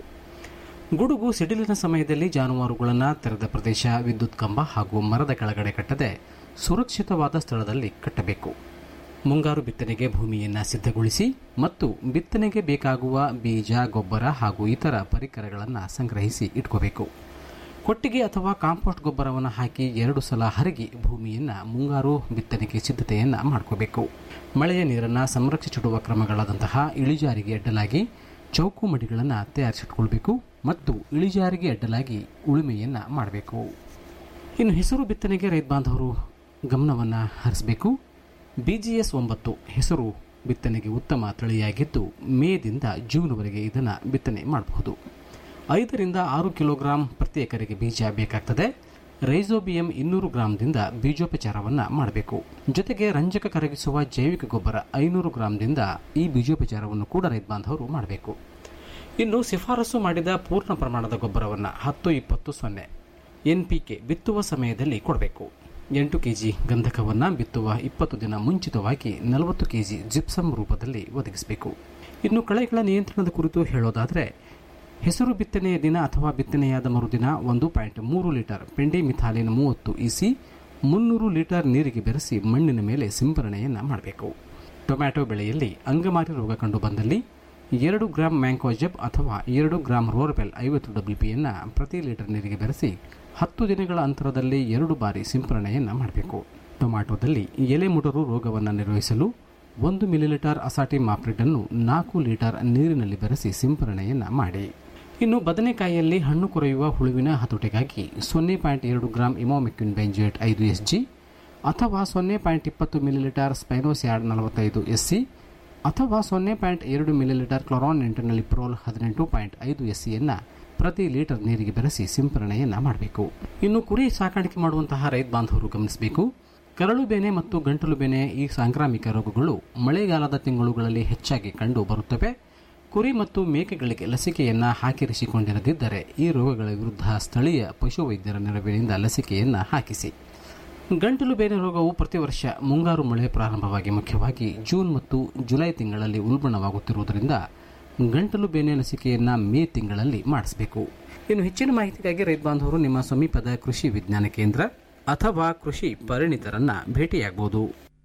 ಗುಡುಗು ಸಿಡಿಲಿನ ಸಮಯದಲ್ಲಿ ಜಾನುವಾರುಗಳನ್ನು ತೆರೆದ ಪ್ರದೇಶ ವಿದ್ಯುತ್ ಕಂಬ ಹಾಗೂ ಮರದ ಕೆಳಗಡೆ ಕಟ್ಟದೆ ಸುರಕ್ಷಿತವಾದ ಸ್ಥಳದಲ್ಲಿ ಕಟ್ಟಬೇಕು ಮುಂಗಾರು ಬಿತ್ತನೆಗೆ ಭೂಮಿಯನ್ನು ಸಿದ್ಧಗೊಳಿಸಿ ಮತ್ತು ಬಿತ್ತನೆಗೆ ಬೇಕಾಗುವ ಬೀಜ ಗೊಬ್ಬರ ಹಾಗೂ ಇತರ ಪರಿಕರಗಳನ್ನು ಸಂಗ್ರಹಿಸಿ ಇಟ್ಕೋಬೇಕು ಕೊಟ್ಟಿಗೆ ಅಥವಾ ಕಾಂಪೋಸ್ಟ್ ಗೊಬ್ಬರವನ್ನು ಹಾಕಿ ಎರಡು ಸಲ ಹರಗಿ ಭೂಮಿಯನ್ನು ಮುಂಗಾರು ಬಿತ್ತನೆಗೆ ಸಿದ್ಧತೆಯನ್ನು ಮಾಡ್ಕೋಬೇಕು ಮಳೆಯ ನೀರನ್ನು ಸಂರಕ್ಷಿಸಿಡುವ ಕ್ರಮಗಳಾದಂತಹ ಇಳಿಜಾರಿಗೆ ಅಡ್ಡಲಾಗಿ ಚೌಕು ಮಡಿಗಳನ್ನು ತಯಾರಿಸಿಟ್ಕೊಳ್ಬೇಕು ಮತ್ತು ಇಳಿಜಾರಿಗೆ ಅಡ್ಡಲಾಗಿ ಉಳುಮೆಯನ್ನು ಮಾಡಬೇಕು ಇನ್ನು ಹೆಸರು ಬಿತ್ತನೆಗೆ ರೈತ ಬಾಂಧವರು ಗಮನವನ್ನು ಹರಿಸಬೇಕು ಬಿಜಿಎಸ್ ಒಂಬತ್ತು ಹೆಸರು ಬಿತ್ತನೆಗೆ ಉತ್ತಮ ತಳಿಯಾಗಿದ್ದು ಮೇದಿಂದ ಜೂನ್ವರೆಗೆ ಇದನ್ನು ಬಿತ್ತನೆ ಮಾಡಬಹುದು ಐದರಿಂದ ಆರು ಕಿಲೋಗ್ರಾಂ ಪ್ರತಿ ಎಕರೆಗೆ ಬೀಜ ಬೇಕಾಗ್ತದೆ ರೈಸೋಬಿಯಂ ಇನ್ನೂರು ಗ್ರಾಂದಿಂದ ಬೀಜೋಪಚಾರವನ್ನು ಮಾಡಬೇಕು ಜೊತೆಗೆ ರಂಜಕ ಕರಗಿಸುವ ಜೈವಿಕ ಗೊಬ್ಬರ ಐನೂರು ಗ್ರಾಂದಿಂದ ಈ ಬೀಜೋಪಚಾರವನ್ನು ಕೂಡ ರೈತ ಬಾಂಧವರು ಮಾಡಬೇಕು ಇನ್ನು ಶಿಫಾರಸು ಮಾಡಿದ ಪೂರ್ಣ ಪ್ರಮಾಣದ ಗೊಬ್ಬರವನ್ನು ಹತ್ತು ಇಪ್ಪತ್ತು ಸೊನ್ನೆ ಎನ್ಪಿಕೆ ಬಿತ್ತುವ ಸಮಯದಲ್ಲಿ ಕೊಡಬೇಕು ಎಂಟು ಕೆಜಿ ಗಂಧಕವನ್ನು ಬಿತ್ತುವ ಇಪ್ಪತ್ತು ದಿನ ಮುಂಚಿತವಾಗಿ ನಲವತ್ತು ಕೆಜಿ ಜಿಪ್ಸಮ್ ರೂಪದಲ್ಲಿ ಒದಗಿಸಬೇಕು ಇನ್ನು ಕಳೆಗಳ ನಿಯಂತ್ರಣದ ಕುರಿತು ಹೇಳೋದಾದರೆ ಹೆಸರು ಬಿತ್ತನೆಯ ದಿನ ಅಥವಾ ಬಿತ್ತನೆಯಾದ ಮರುದಿನ ಒಂದು ಪಾಯಿಂಟ್ ಮೂರು ಲೀಟರ್ ಪೆಂಡಿ ಮಿಥಾಲಿನ್ ಮೂವತ್ತು ಇಸಿ ಮುನ್ನೂರು ಲೀಟರ್ ನೀರಿಗೆ ಬೆರೆಸಿ ಮಣ್ಣಿನ ಮೇಲೆ ಸಿಂಪರಣೆಯನ್ನು ಮಾಡಬೇಕು ಟೊಮ್ಯಾಟೊ ಬೆಳೆಯಲ್ಲಿ ಅಂಗಮಾರಿ ರೋಗ ಕಂಡು ಬಂದಲ್ಲಿ ಎರಡು ಗ್ರಾಂ ಮ್ಯಾಂಕೋಜೆಬ್ ಅಥವಾ ಎರಡು ಗ್ರಾಂ ರೋರ್ಬೆಲ್ ಐವತ್ತು ಡಬ್ಲ್ಯೂಪಿಯನ್ನು ಪ್ರತಿ ಲೀಟರ್ ನೀರಿಗೆ ಬೆರೆಸಿ ಹತ್ತು ದಿನಗಳ ಅಂತರದಲ್ಲಿ ಎರಡು ಬಾರಿ ಸಿಂಪರಣೆಯನ್ನು ಮಾಡಬೇಕು ಟೊಮ್ಯಾಟೊದಲ್ಲಿ ಎಲೆ ಮುಟರು ರೋಗವನ್ನು ನಿರ್ವಹಿಸಲು ಒಂದು ಮಿಲಿಲೀಟರ್ ಅಸಾಟಿ ಮಾಪ್ರಿಡನ್ನು ನಾಲ್ಕು ಲೀಟರ್ ನೀರಿನಲ್ಲಿ ಬೆರೆಸಿ ಸಿಂಪರಣೆಯನ್ನು ಮಾಡಿ ಇನ್ನು ಬದನೆಕಾಯಿಯಲ್ಲಿ ಹಣ್ಣು ಕೊರೆಯುವ ಹುಳುವಿನ ಹತೋಟಿಗಾಗಿ ಸೊನ್ನೆ ಪಾಯಿಂಟ್ ಎರಡು ಗ್ರಾಂ ಇಮೋಮಿಕ್ವಿನ್ ಬೆಂಜೇಟ್ ಐದು ಎಸ್ ಜಿ ಅಥವಾ ಸೊನ್ನೆ ಪಾಯಿಂಟ್ ಇಪ್ಪತ್ತು ಮಿಲಿಲೀಟರ್ ಸ್ಪೈನೋಸ್ಯಾಡ್ ನಲವತ್ತೈದು ಎಸ್ ಸಿ ಅಥವಾ ಸೊನ್ನೆ ಪಾಯಿಂಟ್ ಎರಡು ಮಿಲಿಲೀಟರ್ ಕ್ಲೊರಾನ್ ಇಂಟರ್ನಲ್ಲಿ ಪ್ರೋಲ್ ಹದಿನೆಂಟು ಪಾಯಿಂಟ್ ಐದು ಎಸ್ ಸಿಯನ್ನು ಪ್ರತಿ ಲೀಟರ್ ನೀರಿಗೆ ಬೆರೆಸಿ ಸಿಂಪರಣೆಯನ್ನು ಮಾಡಬೇಕು ಇನ್ನು ಕುರಿ ಸಾಕಾಣಿಕೆ ಮಾಡುವಂತಹ ರೈತ ಬಾಂಧವರು ಗಮನಿಸಬೇಕು ಕರಳು ಬೇನೆ ಮತ್ತು ಗಂಟಲು ಬೇನೆ ಈ ಸಾಂಕ್ರಾಮಿಕ ರೋಗಗಳು ಮಳೆಗಾಲದ ತಿಂಗಳುಗಳಲ್ಲಿ ಹೆಚ್ಚಾಗಿ ಕಂಡು ಬರುತ್ತವೆ ಕುರಿ ಮತ್ತು ಮೇಕೆಗಳಿಗೆ ಲಸಿಕೆಯನ್ನು ಹಾಕಿರಿಸಿಕೊಂಡಿರದಿದ್ದರೆ ಈ ರೋಗಗಳ ವಿರುದ್ಧ ಸ್ಥಳೀಯ ಪಶುವೈದ್ಯರ ನೆರವಿನಿಂದ ಲಸಿಕೆಯನ್ನು ಹಾಕಿಸಿ ಗಂಟಲು ಬೇನೆ ರೋಗವು ಪ್ರತಿ ವರ್ಷ ಮುಂಗಾರು ಮಳೆ ಪ್ರಾರಂಭವಾಗಿ ಮುಖ್ಯವಾಗಿ ಜೂನ್ ಮತ್ತು ಜುಲೈ ತಿಂಗಳಲ್ಲಿ ಉಲ್ಬಣವಾಗುತ್ತಿರುವುದರಿಂದ ಗಂಟಲು ಬೇನೆ ಲಸಿಕೆಯನ್ನು ಮೇ ತಿಂಗಳಲ್ಲಿ ಮಾಡಿಸಬೇಕು ಇನ್ನು ಹೆಚ್ಚಿನ ಮಾಹಿತಿಗಾಗಿ ರೈತ ಬಾಂಧವರು ನಿಮ್ಮ ಸಮೀಪದ ಕೃಷಿ ವಿಜ್ಞಾನ ಕೇಂದ್ರ ಅಥವಾ ಕೃಷಿ ಪರಿಣಿತರನ್ನ ಭೇಟಿಯಾಗಬಹುದು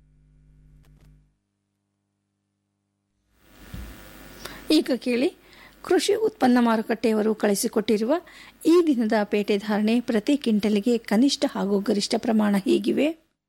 ಈಗ ಕೇಳಿ ಕೃಷಿ ಉತ್ಪನ್ನ ಮಾರುಕಟ್ಟೆಯವರು ಕಳಿಸಿಕೊಟ್ಟಿರುವ ಈ ದಿನದ ಪೇಟೆ ಧಾರಣೆ ಪ್ರತಿ ಕ್ವಿಂಟಲ್ಗೆ ಕನಿಷ್ಠ ಹಾಗೂ ಗರಿಷ್ಠ ಪ್ರಮಾಣ ಹೀಗಿವೆ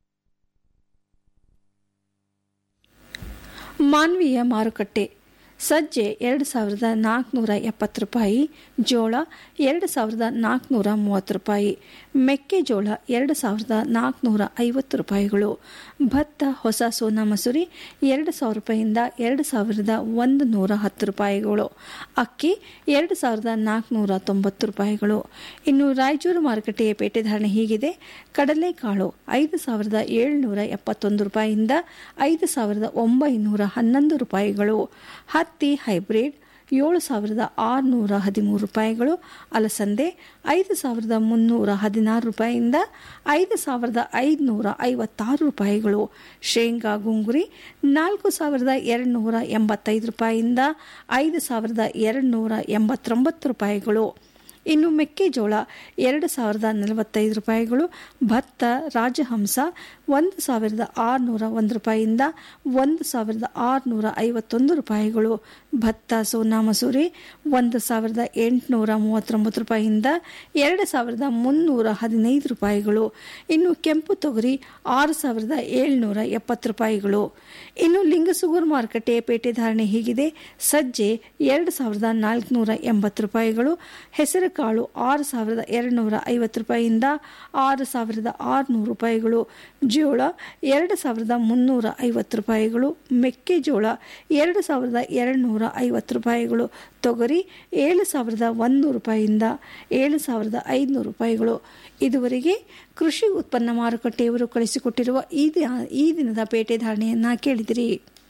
ಮಾನ್ವೀಯ ಮಾರುಕಟ್ಟೆ ಸಜ್ಜೆ ಎರಡು ಸಾವಿರದ ನಾಲ್ಕುನೂರ ಎಪ್ಪತ್ತು ರೂಪಾಯಿ ಜೋಳ ಎರಡು ಸಾವಿರದ ನಾಲ್ಕುನೂರ ಮೂವತ್ತು ರೂಪಾಯಿ ಮೆಕ್ಕೆಜೋಳ ಎರಡು ಸಾವಿರದ ನಾಲ್ಕುನೂರ ಐವತ್ತು ರೂಪಾಯಿಗಳು ಭತ್ತ ಹೊಸ ಸೋನಾ ಮಸೂರಿ ಎರಡು ಸಾವಿರ ರೂಪಾಯಿಯಿಂದ ಎರಡು ಸಾವಿರದ ಒಂದು ನೂರ ಹತ್ತು ರೂಪಾಯಿಗಳು ಅಕ್ಕಿ ಎರಡು ಸಾವಿರದ ನಾಲ್ಕುನೂರ ತೊಂಬತ್ತು ರೂಪಾಯಿಗಳು ಇನ್ನು ರಾಯಚೂರು ಮಾರುಕಟ್ಟೆಯ ಪೇಟೆ ಧಾರಣೆ ಹೀಗಿದೆ ಕಡಲೆಕಾಳು ಐದು ಸಾವಿರದ ಏಳುನೂರ ಎಪ್ಪತ್ತೊಂದು ರೂಪಾಯಿಯಿಂದ ಐದು ಸಾವಿರದ ಒಂಬೈನೂರ ಹನ್ನೊಂದು ರೂಪಾಯಿಗಳು ಹತ್ತಿ ಹೈಬ್ರಿಡ್ ಏಳು ಸಾವಿರದ ಆರುನೂರ ಹದಿಮೂರು ರೂಪಾಯಿಗಳು ಅಲಸಂದೆ ಐದು ಸಾವಿರದ ಮುನ್ನೂರ ಹದಿನಾರು ರೂಪಾಯಿಯಿಂದ ಐದು ಸಾವಿರದ ಐದುನೂರ ಐವತ್ತಾರು ರೂಪಾಯಿಗಳು ಶೇಂಗಾ ಗುಂಗುರಿ ನಾಲ್ಕು ಸಾವಿರದ ಎರಡುನೂರ ಎಂಬತ್ತೈದು ರೂಪಾಯಿಯಿಂದ ಐದು ಸಾವಿರದ ಎರಡುನೂರ ಎಂಬತ್ತೊಂಬತ್ತು ರೂಪಾಯಿಗಳು ಇನ್ನು ಮೆಕ್ಕೆಜೋಳ ಎರಡು ಸಾವಿರದ ನಲವತ್ತೈದು ರೂಪಾಯಿಗಳು ಭತ್ತ ರಾಜಹಂಸ ಒಂದು ಸಾವಿರದ ಆರುನೂರ ಒಂದು ರೂಪಾಯಿಯಿಂದ ಒಂದು ಸಾವಿರದ ಆರುನೂರ ಐವತ್ತೊಂದು ರೂಪಾಯಿಗಳು ಭತ್ತ ಸೋನಾ ಮಸೂರಿ ಒಂದು ಸಾವಿರದ ಎಂಟುನೂರ ಮೂವತ್ತೊಂಬತ್ತು ರೂಪಾಯಿಯಿಂದ ಎರಡು ಸಾವಿರದ ಮುನ್ನೂರ ಹದಿನೈದು ರೂಪಾಯಿಗಳು ಇನ್ನು ಕೆಂಪು ತೊಗರಿ ಆರು ಸಾವಿರದ ಏಳ್ನೂರ ಎಪ್ಪತ್ತು ರೂಪಾಯಿಗಳು ಇನ್ನು ಲಿಂಗಸುಗೂರು ಮಾರುಕಟ್ಟೆಯ ಪೇಟೆ ಧಾರಣೆ ಹೀಗಿದೆ ಸಜ್ಜೆ ಎರಡು ಸಾವಿರದ ನಾಲ್ಕುನೂರ ಎಂಬತ್ತು ರೂಪಾಯಿಗಳು ಹೆಸರುಕಾಳು ಆರು ಸಾವಿರದ ಎರಡುನೂರ ಐವತ್ತು ರೂಪಾಯಿಯಿಂದ ಆರು ಸಾವಿರದ ಆರುನೂರು ರೂಪಾಯಿಗಳು ಜೋಳ ಎರಡು ಸಾವಿರದ ಮುನ್ನೂರ ಐವತ್ತು ರೂಪಾಯಿಗಳು ಮೆಕ್ಕೆಜೋಳ ಎರಡು ಸಾವಿರದ ಎರಡುನೂರ ಐವತ್ತು ರೂಪಾಯಿಗಳು ತೊಗರಿ ಏಳು ಸಾವಿರದ ಒಂದೂರು ರೂಪಾಯಿಯಿಂದ ಏಳು ಸಾವಿರದ ಐದುನೂರು ರೂಪಾಯಿಗಳು ಇದುವರೆಗೆ ಕೃಷಿ ಉತ್ಪನ್ನ ಮಾರುಕಟ್ಟೆಯವರು ಕಳಿಸಿಕೊಟ್ಟಿರುವ ಈ ದಿನ- ಈ ದಿನದ ಪೇಟೆ ಧಾರಣೆಯನ್ನ ಕೇಳಿದಿರಿ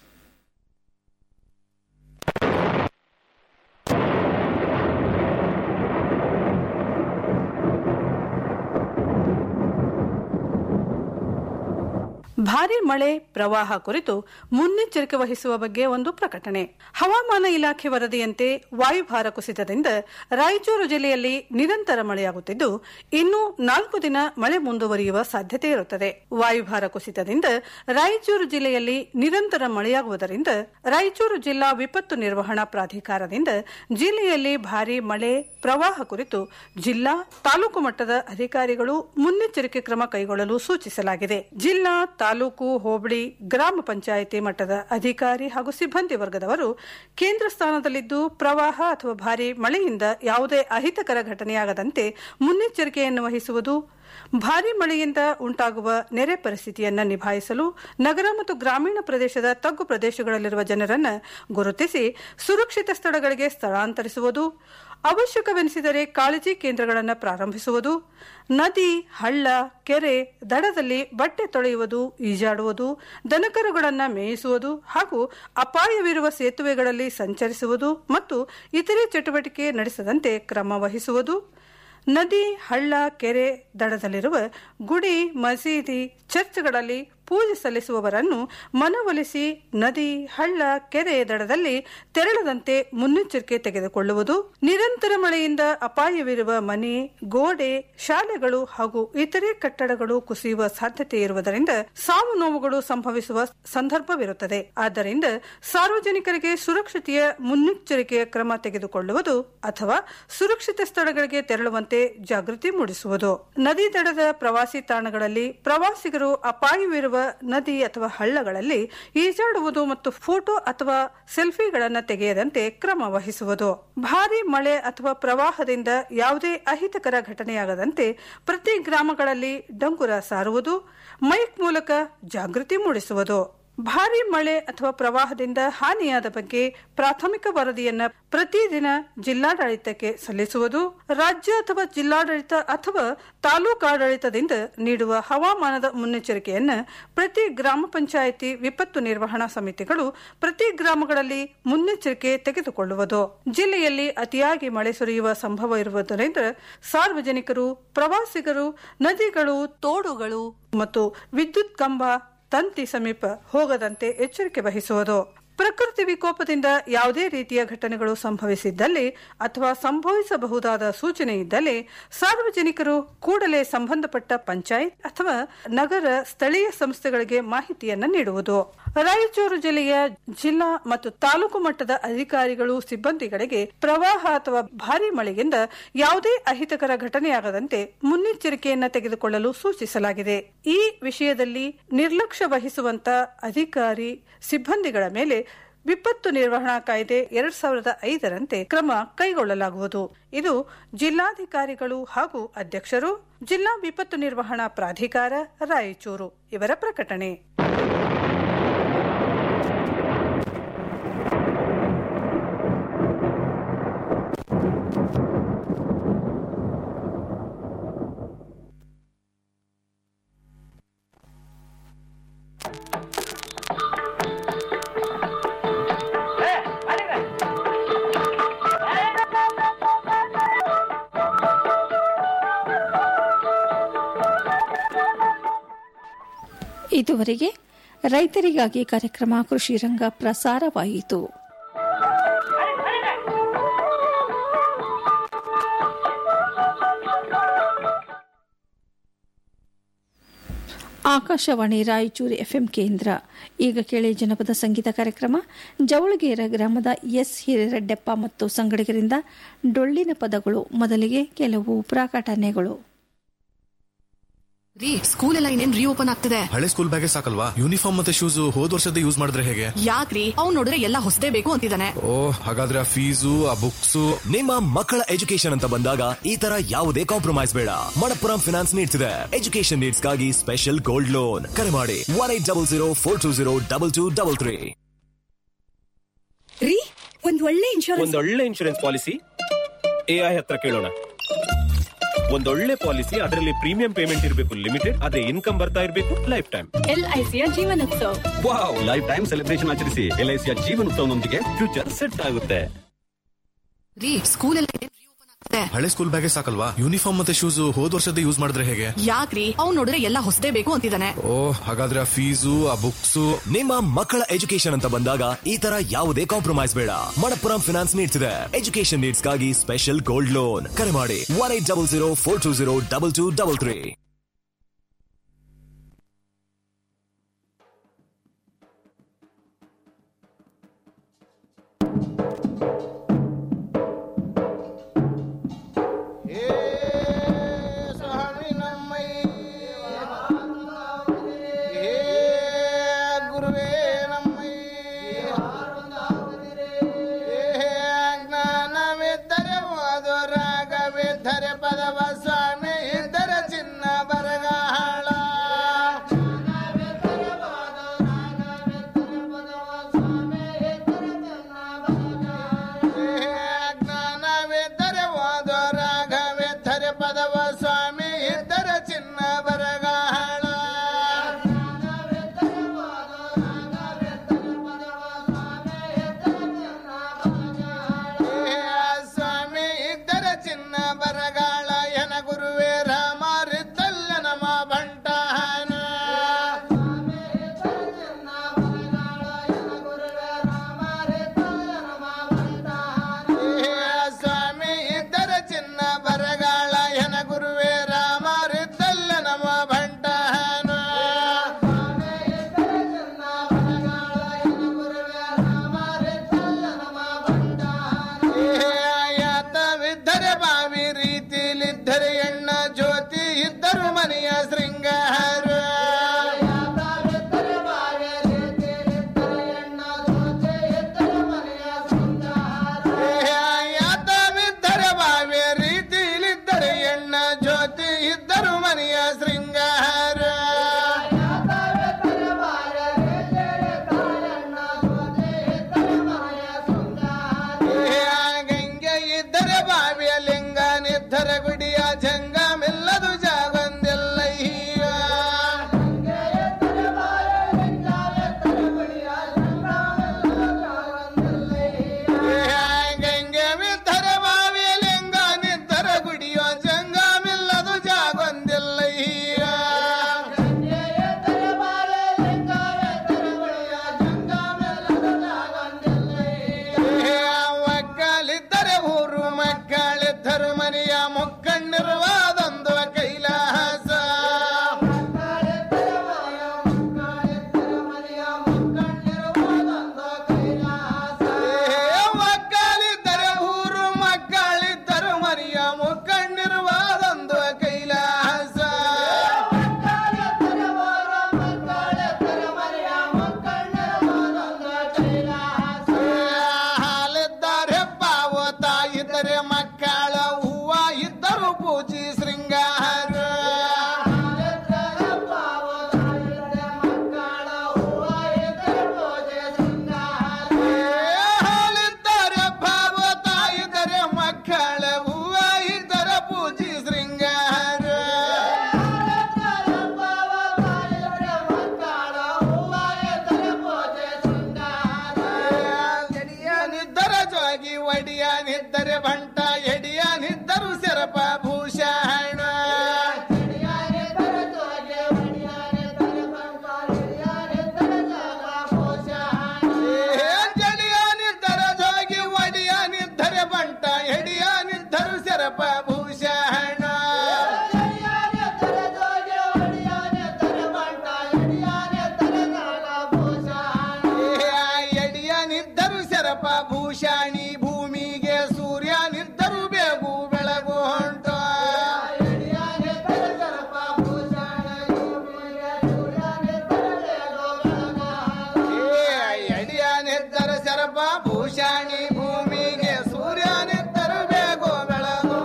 ಭಾರಿ ಮಳೆ ಪ್ರವಾಹ ಕುರಿತು ಮುನ್ನೆಚ್ಚರಿಕೆ ವಹಿಸುವ ಬಗ್ಗೆ ಒಂದು ಪ್ರಕಟಣೆ ಹವಾಮಾನ ಇಲಾಖೆ ವರದಿಯಂತೆ ವಾಯುಭಾರ ಕುಸಿತದಿಂದ ರಾಯಚೂರು ಜಿಲ್ಲೆಯಲ್ಲಿ ನಿರಂತರ ಮಳೆಯಾಗುತ್ತಿದ್ದು ಇನ್ನು ನಾಲ್ಕು ದಿನ ಮಳೆ ಮುಂದುವರಿಯುವ ಸಾಧ್ಯತೆ ಇರುತ್ತದೆ ವಾಯುಭಾರ ಕುಸಿತದಿಂದ ರಾಯಚೂರು ಜಿಲ್ಲೆಯಲ್ಲಿ ನಿರಂತರ ಮಳೆಯಾಗುವುದರಿಂದ ರಾಯಚೂರು ಜಿಲ್ಲಾ ವಿಪತ್ತು ನಿರ್ವಹಣಾ ಪ್ರಾಧಿಕಾರದಿಂದ ಜಿಲ್ಲೆಯಲ್ಲಿ ಭಾರಿ ಮಳೆ ಪ್ರವಾಹ ಕುರಿತು ಜಿಲ್ಲಾ ತಾಲೂಕು ಮಟ್ಟದ ಅಧಿಕಾರಿಗಳು ಮುನ್ನೆಚ್ಚರಿಕೆ ಕ್ರಮ ಕೈಗೊಳ್ಳಲು ಸೂಚಿಸಲಾಗಿದೆ ಜಿಲ್ಲಾ ತಾಲೂಕು ಹೋಬಳಿ ಗ್ರಾಮ ಪಂಚಾಯಿತಿ ಮಟ್ಟದ ಅಧಿಕಾರಿ ಹಾಗೂ ಸಿಬ್ಬಂದಿ ವರ್ಗದವರು ಕೇಂದ್ರ ಸ್ಥಾನದಲ್ಲಿದ್ದು ಪ್ರವಾಹ ಅಥವಾ ಭಾರಿ ಮಳೆಯಿಂದ ಯಾವುದೇ ಅಹಿತಕರ ಘಟನೆಯಾಗದಂತೆ ಮುನ್ನೆಚ್ಚರಿಕೆಯನ್ನು ವಹಿಸುವುದು ಭಾರಿ ಮಳೆಯಿಂದ ಉಂಟಾಗುವ ನೆರೆ ಪರಿಸ್ಥಿತಿಯನ್ನು ನಿಭಾಯಿಸಲು ನಗರ ಮತ್ತು ಗ್ರಾಮೀಣ ಪ್ರದೇಶದ ತಗ್ಗು ಪ್ರದೇಶಗಳಲ್ಲಿರುವ ಜನರನ್ನು ಗುರುತಿಸಿ ಸುರಕ್ಷಿತ ಸ್ಥಳಗಳಿಗೆ ಸ್ಥಳಾಂತರಿಸುವುದು ಅವಶ್ಯಕವೆನಿಸಿದರೆ ಕಾಳಜಿ ಕೇಂದ್ರಗಳನ್ನು ಪ್ರಾರಂಭಿಸುವುದು ನದಿ ಹಳ್ಳ ಕೆರೆ ದಡದಲ್ಲಿ ಬಟ್ಟೆ ತೊಳೆಯುವುದು ಈಜಾಡುವುದು ದನಕರುಗಳನ್ನು ಮೇಯಿಸುವುದು ಹಾಗೂ ಅಪಾಯವಿರುವ ಸೇತುವೆಗಳಲ್ಲಿ ಸಂಚರಿಸುವುದು ಮತ್ತು ಇತರೆ ಚಟುವಟಿಕೆ ನಡೆಸದಂತೆ ಕ್ರಮ ವಹಿಸುವುದು ನದಿ ಹಳ್ಳ ಕೆರೆ ದಡದಲ್ಲಿರುವ ಗುಡಿ ಮಸೀದಿ ಚರ್ಚ್ಗಳಲ್ಲಿ ಪೂಜೆ ಸಲ್ಲಿಸುವವರನ್ನು ಮನವೊಲಿಸಿ ನದಿ ಹಳ್ಳ ಕೆರೆ ದಡದಲ್ಲಿ ತೆರಳದಂತೆ ಮುನ್ನೆಚ್ಚರಿಕೆ ತೆಗೆದುಕೊಳ್ಳುವುದು ನಿರಂತರ ಮಳೆಯಿಂದ ಅಪಾಯವಿರುವ ಮನೆ ಗೋಡೆ ಶಾಲೆಗಳು ಹಾಗೂ ಇತರೆ ಕಟ್ಟಡಗಳು ಕುಸಿಯುವ ಸಾಧ್ಯತೆ ಇರುವುದರಿಂದ ಸಾವು ನೋವುಗಳು ಸಂಭವಿಸುವ ಸಂದರ್ಭವಿರುತ್ತದೆ ಆದ್ದರಿಂದ ಸಾರ್ವಜನಿಕರಿಗೆ ಸುರಕ್ಷತೆಯ ಮುನ್ನೆಚ್ಚರಿಕೆಯ ಕ್ರಮ ತೆಗೆದುಕೊಳ್ಳುವುದು ಅಥವಾ ಸುರಕ್ಷಿತ ಸ್ಥಳಗಳಿಗೆ ತೆರಳುವಂತೆ ಜಾಗೃತಿ ಮೂಡಿಸುವುದು ನದಿ ದಡದ ಪ್ರವಾಸಿ ತಾಣಗಳಲ್ಲಿ ಪ್ರವಾಸಿಗರು ಅಪಾಯವಿರುವ ನದಿ ಅಥವಾ ಹಳ್ಳಗಳಲ್ಲಿ ಈಜಾಡುವುದು ಮತ್ತು ಫೋಟೋ ಅಥವಾ ಸೆಲ್ಫಿಗಳನ್ನು ತೆಗೆಯದಂತೆ ಕ್ರಮ ವಹಿಸುವುದು ಭಾರಿ ಮಳೆ ಅಥವಾ ಪ್ರವಾಹದಿಂದ ಯಾವುದೇ ಅಹಿತಕರ ಘಟನೆಯಾಗದಂತೆ ಪ್ರತಿ ಗ್ರಾಮಗಳಲ್ಲಿ ಡಂಗುರ ಸಾರುವುದು ಮೈಕ್ ಮೂಲಕ ಜಾಗೃತಿ ಮೂಡಿಸುವುದು ಭಾರಿ ಮಳೆ ಅಥವಾ ಪ್ರವಾಹದಿಂದ ಹಾನಿಯಾದ ಬಗ್ಗೆ ಪ್ರಾಥಮಿಕ ವರದಿಯನ್ನ ಪ್ರತಿದಿನ ಜಿಲ್ಲಾಡಳಿತಕ್ಕೆ ಸಲ್ಲಿಸುವುದು ರಾಜ್ಯ ಅಥವಾ ಜಿಲ್ಲಾಡಳಿತ ಅಥವಾ ತಾಲೂಕಾಡಳಿತದಿಂದ ನೀಡುವ ಹವಾಮಾನದ ಮುನ್ನೆಚ್ಚರಿಕೆಯನ್ನ ಪ್ರತಿ ಗ್ರಾಮ ಪಂಚಾಯಿತಿ ವಿಪತ್ತು ನಿರ್ವಹಣಾ ಸಮಿತಿಗಳು ಪ್ರತಿ ಗ್ರಾಮಗಳಲ್ಲಿ ಮುನ್ನೆಚ್ಚರಿಕೆ ತೆಗೆದುಕೊಳ್ಳುವುದು ಜಿಲ್ಲೆಯಲ್ಲಿ ಅತಿಯಾಗಿ ಮಳೆ ಸುರಿಯುವ ಸಂಭವ ಇರುವುದರಿಂದ ಸಾರ್ವಜನಿಕರು ಪ್ರವಾಸಿಗರು ನದಿಗಳು ತೋಡುಗಳು ಮತ್ತು ವಿದ್ಯುತ್ ಕಂಬ ತಂತಿ ಸಮೀಪ ಹೋಗದಂತೆ ಎಚ್ಚರಿಕೆ ವಹಿಸುವುದು ಪ್ರಕೃತಿ ವಿಕೋಪದಿಂದ ಯಾವುದೇ ರೀತಿಯ ಘಟನೆಗಳು ಸಂಭವಿಸಿದ್ದಲ್ಲಿ ಅಥವಾ ಸಂಭವಿಸಬಹುದಾದ ಸೂಚನೆ ಇದ್ದಲ್ಲಿ ಸಾರ್ವಜನಿಕರು ಕೂಡಲೇ ಸಂಬಂಧಪಟ್ಟ ಪಂಚಾಯತ್ ಅಥವಾ ನಗರ ಸ್ಥಳೀಯ ಸಂಸ್ಥೆಗಳಿಗೆ ಮಾಹಿತಿಯನ್ನು ನೀಡುವುದು ರಾಯಚೂರು ಜಿಲ್ಲೆಯ ಜಿಲ್ಲಾ ಮತ್ತು ತಾಲೂಕು ಮಟ್ಟದ ಅಧಿಕಾರಿಗಳು ಸಿಬ್ಬಂದಿಗಳಿಗೆ ಪ್ರವಾಹ ಅಥವಾ ಭಾರಿ ಮಳೆಯಿಂದ ಯಾವುದೇ ಅಹಿತಕರ ಘಟನೆಯಾಗದಂತೆ ಮುನ್ನೆಚ್ಚರಿಕೆಯನ್ನ ತೆಗೆದುಕೊಳ್ಳಲು ಸೂಚಿಸಲಾಗಿದೆ ಈ ವಿಷಯದಲ್ಲಿ ನಿರ್ಲಕ್ಷ್ಯ ವಹಿಸುವಂತ ಅಧಿಕಾರಿ ಸಿಬ್ಬಂದಿಗಳ ಮೇಲೆ ವಿಪತ್ತು ನಿರ್ವಹಣಾ ಕಾಯ್ದೆ ಎರಡ್ ಸಾವಿರದ ಐದರಂತೆ ಕ್ರಮ ಕೈಗೊಳ್ಳಲಾಗುವುದು ಇದು ಜಿಲ್ಲಾಧಿಕಾರಿಗಳು ಹಾಗೂ ಅಧ್ಯಕ್ಷರು ಜಿಲ್ಲಾ ವಿಪತ್ತು ನಿರ್ವಹಣಾ ಪ್ರಾಧಿಕಾರ ರಾಯಚೂರು ಇವರ ಪ್ರಕಟಣೆ ಇದುವರೆಗೆ ರೈತರಿಗಾಗಿ ಕಾರ್ಯಕ್ರಮ ಕೃಷಿ ರಂಗ ಪ್ರಸಾರವಾಯಿತು ಆಕಾಶವಾಣಿ ರಾಯಚೂರು ಎಫ್ಎಂ ಕೇಂದ್ರ ಈಗ ಕೇಳಿ ಜನಪದ ಸಂಗೀತ ಕಾರ್ಯಕ್ರಮ ಜವಳಗೇರ ಗ್ರಾಮದ ಎಸ್ ಹಿರೇರೆಡ್ಡಪ್ಪ ಮತ್ತು ಸಂಗಡಿಗರಿಂದ ಡೊಳ್ಳಿನ ಪದಗಳು ಮೊದಲಿಗೆ ಕೆಲವು ಪ್ರಕಟಣೆಗಳು ರೀ ಸ್ಕೂಲ್ ಎಲ್ಲ ಇನ್ನೇನ್ ರೀಓಪನ್ ಆಗ್ತಿದೆ ಹಳೆ ಸ್ಕೂಲ್ ಬ್ಯಾಗೇ ಸಾಕಲ್ವಾ ಯೂನಿಫಾರ್ಮ್ ಮತ್ತೆ ಶೂಸ್ ಹೋದ್ ವರ್ಷದ ಯೂಸ್ ಮಾಡಿದ್ರೆ ಹೇಗೆ ಯಾಕ್ರಿ ಅವ್ನ್ ನೋಡಿದ್ರೆ ಎಲ್ಲ ಹೊಸದೇ ಬೇಕು ಅಂತಿದ್ದಾನೆ ಓ ಹಾಗಾದ್ರೆ ಆ ಫೀಸು ಆ ಬುಕ್ಸ್ ನಿಮ್ಮ ಮಕ್ಕಳ ಎಜುಕೇಶನ್ ಅಂತ ಬಂದಾಗ ಈ ತರ ಯಾವುದೇ ಕಾಂಪ್ರಮೈಸ್ ಬೇಡ ಮಣಪ್ಪುರಂ ಫಿನಾನ್ಸ್ ನೀಡ್ತಿದೆ ಎಜುಕೇಶನ್ ನೀಡ್ಸ್ ಗಾಗಿ ಸ್ಪೆಷಲ್ ಗೋಲ್ಡ್ ಲೋನ್ ಕರೆ ಮಾಡಿ one eight double zero four two zero double two double three ರೀ ಒಂದ್ ಒಳ್ಳೆ ಇನ್ಶೂರೆನ್ಸ್ ಒಂದೊಳ್ಳೆ ಇನ್ಶೂರೆನ್ಸ್ ಪಾಲಿಸಿ ಎಐ ಹತ್ರ ಕೇಳೋಣ ಒಂದೊಳ್ಳೆ ಪಾಲಿಸಿ ಅದರಲ್ಲಿ ಪ್ರೀಮಿಯಂ ಪೇಮೆಂಟ್ ಇರಬೇಕು ಲಿಮಿಟೆಡ್ ಅದೇ ಇನ್ಕಮ್ ಬರ್ತಾ ಇರಬೇಕು ಲೈಫ್ ಟೈಮ್ ಎಲ್ಐಸಿಯ ಜೀವನೋತ್ಸವ ವಾವ್ ಲೈಫ್ ಟೈಮ್ ಸೆಲೆಬ್ರೇಷನ್ ಆಚರಿಸಿ ಎಲ್ಐಸಿಯ ಜೀವನೋತ್ಸವನೊಂದಿಗೆ ಫ್ಯೂಚರ್ ಸೆಟ್ ಆಗುತ್ತೆ ರೀ ಸ್ಕೂಲ್ ಎಲ್ಲ ಇನ್ನೇನ್ ರೀಓಪನ್ ಆಗ್ತಿದೆ ಹಳೆ ಸ್ಕೂಲ್ ಬ್ಯಾಗೇ ಸಾಕಲ್ವಾ ಯೂನಿಫಾರ್ಮ್ ಮತ್ತೆ ಶೂಸ್ ಹೋದ್ ವರ್ಷದ ಯೂಸ್ ಮಾಡಿದ್ರೆ ಹೇಗೆ ಯಾಕ್ರಿ ಅವ್ನ್ ನೋಡಿದ್ರೆ ಎಲ್ಲ ಹೊಸದೇ ಬೇಕು ಅಂತಿದ್ದಾನೆ ಓ ಹಾಗಾದ್ರೆ ಆ ಫೀಸು ಆ ಬುಕ್ಸ್ ನಿಮ್ಮ ಮಕ್ಕಳ ಎಜುಕೇಶನ್ ಅಂತ ಬಂದಾಗ ಈ ತರ ಯಾವುದೇ ಕಾಂಪ್ರಮೈಸ್ ಬೇಡ ಮಣಪ್ಪುರಂ ಫಿನಾನ್ಸ್ ನೀಡ್ತಿದೆ ಎಜುಕೇಶನ್ ನೀಡ್ಸ್ ಗಾಗಿ ಸ್ಪೆಷಲ್ ಗೋಲ್ಡ್ ಲೋನ್ ಕರೆ ಮಾಡಿ one eight double zero four two zero double two double three ಸ್ವಾಮಿ ನಮ್ಮಯ್ಯ ಹೇ ಗುರುವೇ ನಮ್ಮಯ್ಯ ಹೇ ಜ್ಞಾನವಿದ್ದರೆ ಓದು ರಾಗವಿದ್ದರೆ ಪದವ ಸ್ವಾಮಿ ಇದ್ದರೆ ಚಿನ್ನ ಜೋಗಿ ಒಡಿಯಾನಿದ್ದರೆ ಬಂಟ ಎಡಿಯಾನಿದ್ದರು ಸೆರಪ ಭೂಷಣ ಜಡಿಯಾನಿದ್ದರೆ ಜೋಗಿ ಒಡಿಯಾನಿದ್ದರೆ ಬಂಟ ಎಡಿಯಾನಿದ್ದರು ಸೆರಪ ಭೂಷಣ ಎಡಿಯನಿದ್ದರು ಶರಪ ಭೂಷಾಣಿ ಭೂಮಿಗೆ ಸೂರ್ಯನಿದ್ದರು ಬೇಗು ಬೆಳಗು ಹೊಂಟು ಎಡಿಯನಿದ್ದರು ಶರಪ ಭೂಷಾಣಿ ಭೂಮಿಗೆ ಸೂರ್ಯನಿದ್ದರು ಬೇಗು ಬೆಳಗು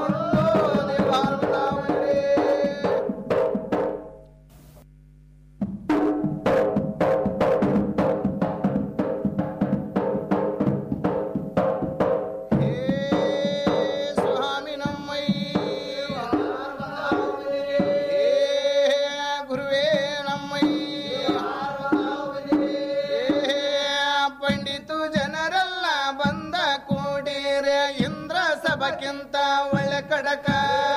ಸ್ವಾಮಿ ನಮ್ಮಯ್ಯ ಗುರುವೇ ನಮ್ಮಯ್ಯ ಪಂಡಿತು ಜನರೆಲ್ಲ ಬಂದ ಕೂಡಿರೆ ಇಂದ್ರ ಸಭಕ್ಕಿಂತ ಒಳ್ಳೆ ಕಡಕ